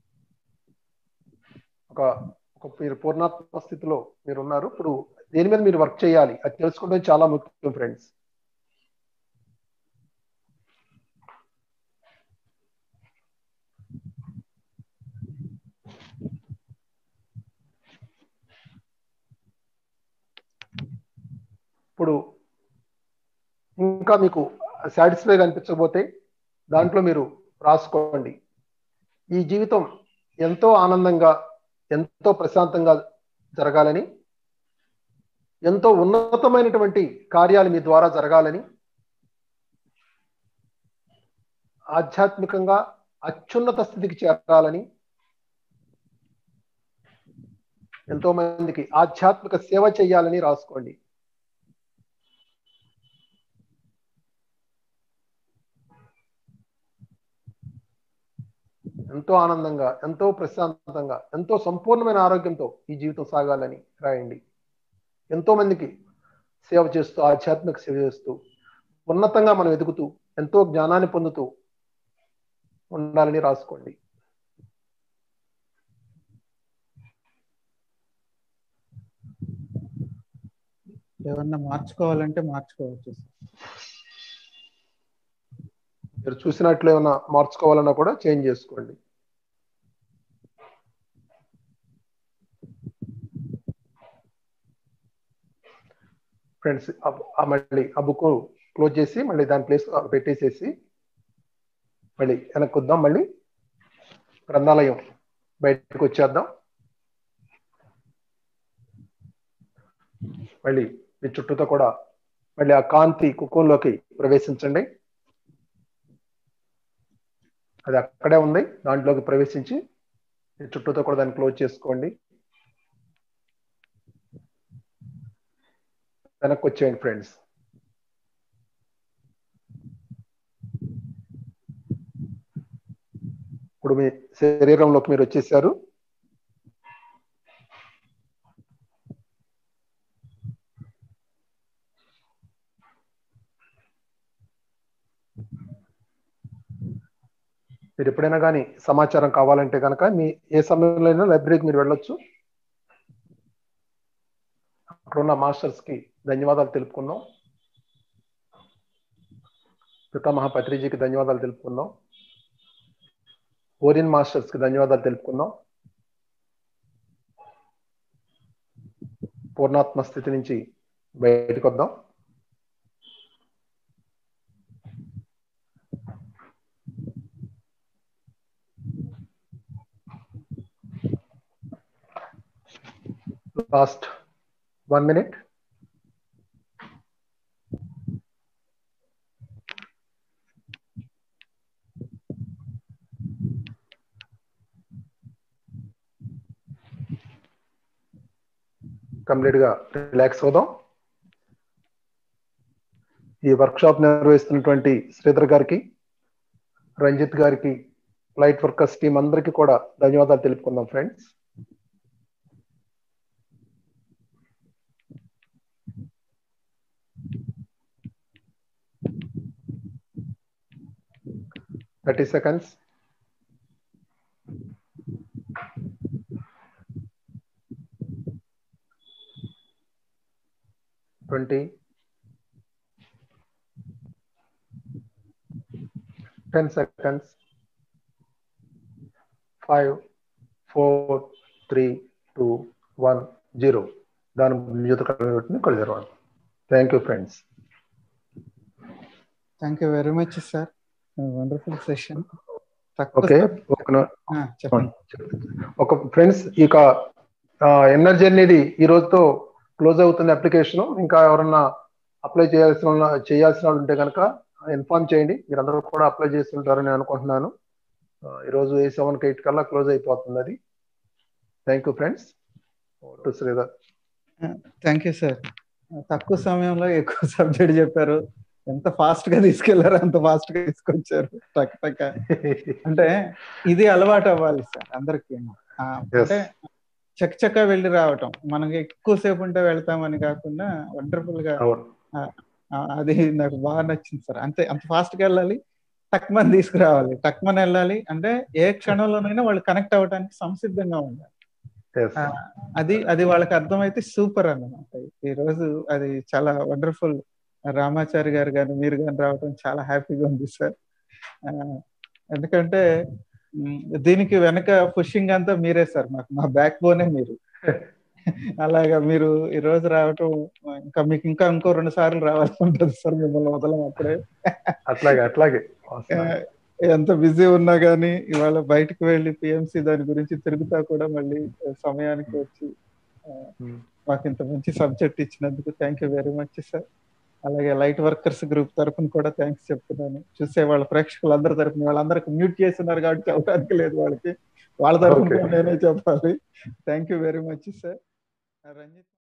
ఒక ఒక మీరు పూర్ణాత్మ స్థితిలో మీరు ఉన్నారు ఇప్పుడు దేని మీద మీరు వర్క్ చేయాలి అది తెలుసుకోవడం చాలా ముఖ్యం ఫ్రెండ్స్ ఇప్పుడు ఇంకా మీకు సాటిస్ఫై అనిపించకపోతే దాంట్లో మీరు రాసుకోండి ఈ జీవితం ఎంతో ఆనందంగా ఎంతో ప్రశాంతంగా జరగాలని ఎంతో ఉన్నతమైనటువంటి కార్యాలు మీ ద్వారా జరగాలని ఆధ్యాత్మికంగా అత్యున్నత స్థితికి చేరాలని ఎంతో మందికి ఆధ్యాత్మిక సేవ చేయాలని రాసుకోండి ఎంతో ఆనందంగా ఎంతో ప్రశాంతంగా ఎంతో సంపూర్ణమైన ఆరోగ్యంతో ఈ జీవితం సాగాలని రాయండి ఎంతో మందికి సేవ చేస్తూ ఆధ్యాత్మిక సేవ చేస్తూ ఉన్నతంగా మనం ఎదుగుతూ ఎంతో జ్ఞానాన్ని పొందుతూ ఉండాలని రాసుకోండి ఏమన్నా మార్చుకోవాలంటే మార్చుకోవచ్చు మీరు చూసినట్లు ఏమైనా మార్చుకోవాలన్నా కూడా చేంజ్ చేసుకోండి ఫ్రెండ్స్ మళ్ళీ ఆ బుక్ క్లోజ్ చేసి మళ్ళీ దాని ప్లేస్ పెట్టేసేసి మళ్ళీ వెనక్కి వద్దాం మళ్ళీ గ్రంథాలయం బయటకు వచ్చేద్దాం మళ్ళీ మీ చుట్టూతో కూడా మళ్ళీ ఆ కాంతి కుకుంలోకి ప్రవేశించండి అది అక్కడే ఉంది దాంట్లోకి ప్రవేశించి మీ చుట్టూతో కూడా దాన్ని క్లోజ్ చేసుకోండి వెనక్కి వచ్చేయండి ఫ్రెండ్స్ ఇప్పుడు మీ శరీరంలోకి మీరు వచ్చేసారు మీరు ఎప్పుడైనా కానీ సమాచారం కావాలంటే కనుక మీ ఏ సమయంలో అయినా లైబ్రరీకి మీరు వెళ్ళొచ్చు అక్కడ ఉన్న మాస్టర్స్ కి ధన్యవాదాలు తెలుపుకుందాం పితామహ పత్రిజీకి ధన్యవాదాలు తెలుపుకుందాం ఓరియన్ మాస్టర్స్ కి ధన్యవాదాలు తెలుపుకుందాం పూర్ణాత్మ స్థితి నుంచి బయటకు వద్దాం లాస్ట్ వన్ మినిట్ కంప్లీట్ గా రిలాక్స్ అవుదాం ఈ వర్క్ షాప్ నిర్వహిస్తున్నటువంటి శ్రీధర్ గారికి రంజిత్ గారికి లైట్ వర్కర్స్ టీం అందరికీ కూడా ధన్యవాదాలు తెలుపుకుందాం friends thirty seconds twenty ten seconds five four three two one zero దాని మ్యూజిక్ కొలిదరవాడు thank you friends thank you very much sir wonderful session okay ఒక చెప్పండి ఒక ఫ్రెండ్స్ ఇక ఎనర్జీ అనేది ఈ రోజుతో క్లోజ్ అవుతుంది అప్లికేషన్ ఇంకా ఎవరన్నా అప్లై చేయాల్సిన చేయాల్సిన వాళ్ళు ఉంటే కనుక ఇన్ఫార్మ్ చేయండి మీరు అందరూ కూడా అప్లై చేస్తుంటారని అనుకుంటున్నాను ఈరోజు ఏ సెవెన్ ఎయిట్ కల్లా క్లోజ్ అయిపోతుంది అది thank you friends to Sridhar thank you sir తక్కువ సమయంలో ఎక్కువ సబ్జెక్ట్ చెప్పారు ఎంత ఫాస్ట్ గా తీసుకెళ్లారో అంత ఫాస్ట్ గా తీసుకొచ్చారు టక్ టక్ అంటే ఇది అలవాటు అవ్వాలి సార్ అందరికి అంటే చక్కచక్క వెళ్ళి రావటం మనకి ఎక్కువసేపు ఉంటే వెళ్తామని కాకుండా వండర్ఫుల్ గా అది నాకు బాగా నచ్చింది సార్ అంతే అంత ఫాస్ట్ గా వెళ్ళాలి టక్మన్ తీసుకురావాలి టక్మన్ వెళ్ళాలి అంటే ఏ క్షణంలోనైనా వాళ్ళు కనెక్ట్ అవ్వడానికి సంసిద్ధంగా ఉండాలి అది అది వాళ్ళకి అర్థమైతే సూపర్ అన్నమాట ఈ రోజు అది చాలా వండర్ఫుల్ రామాచారి గారు కానీ మీరు కానీ రావడం చాలా హ్యాపీగా ఉంది సార్ ఎందుకంటే దీనికి వెనక పుషింగ్ అంతా మీరే సార్ మాకు మా బ్యాక్ బోనే మీరు అలాగా మీరు ఈ రోజు రావటం ఇంకా మీకు ఇంకా ఇంకో రెండు సార్లు రావాల్సి ఉంటుంది సార్ మిమ్మల్ని వదలం అప్పుడే అట్లాగే అట్లాగే ఎంత బిజీ ఉన్నా కానీ ఇవాళ బయటకు వెళ్ళి పిఎంసి దాని గురించి తిరుగుతా కూడా మళ్ళీ సమయానికి వచ్చి మాకు ఇంత మంచి సబ్జెక్ట్ ఇచ్చినందుకు thank you very much sir అలాగే లైట్ వర్కర్స్ గ్రూప్ తరఫున కూడా థ్యాంక్స్ చెప్తున్నాను చూసే వాళ్ళ ప్రేక్షకులందరి తరఫున వాళ్ళందరికి మ్యూట్ చేస్తున్నారు కాబట్టి చెప్పడానికి లేదు వాళ్ళకి వాళ్ళ తరఫున నేనే చెప్పాలి thank you very much sir Ranjith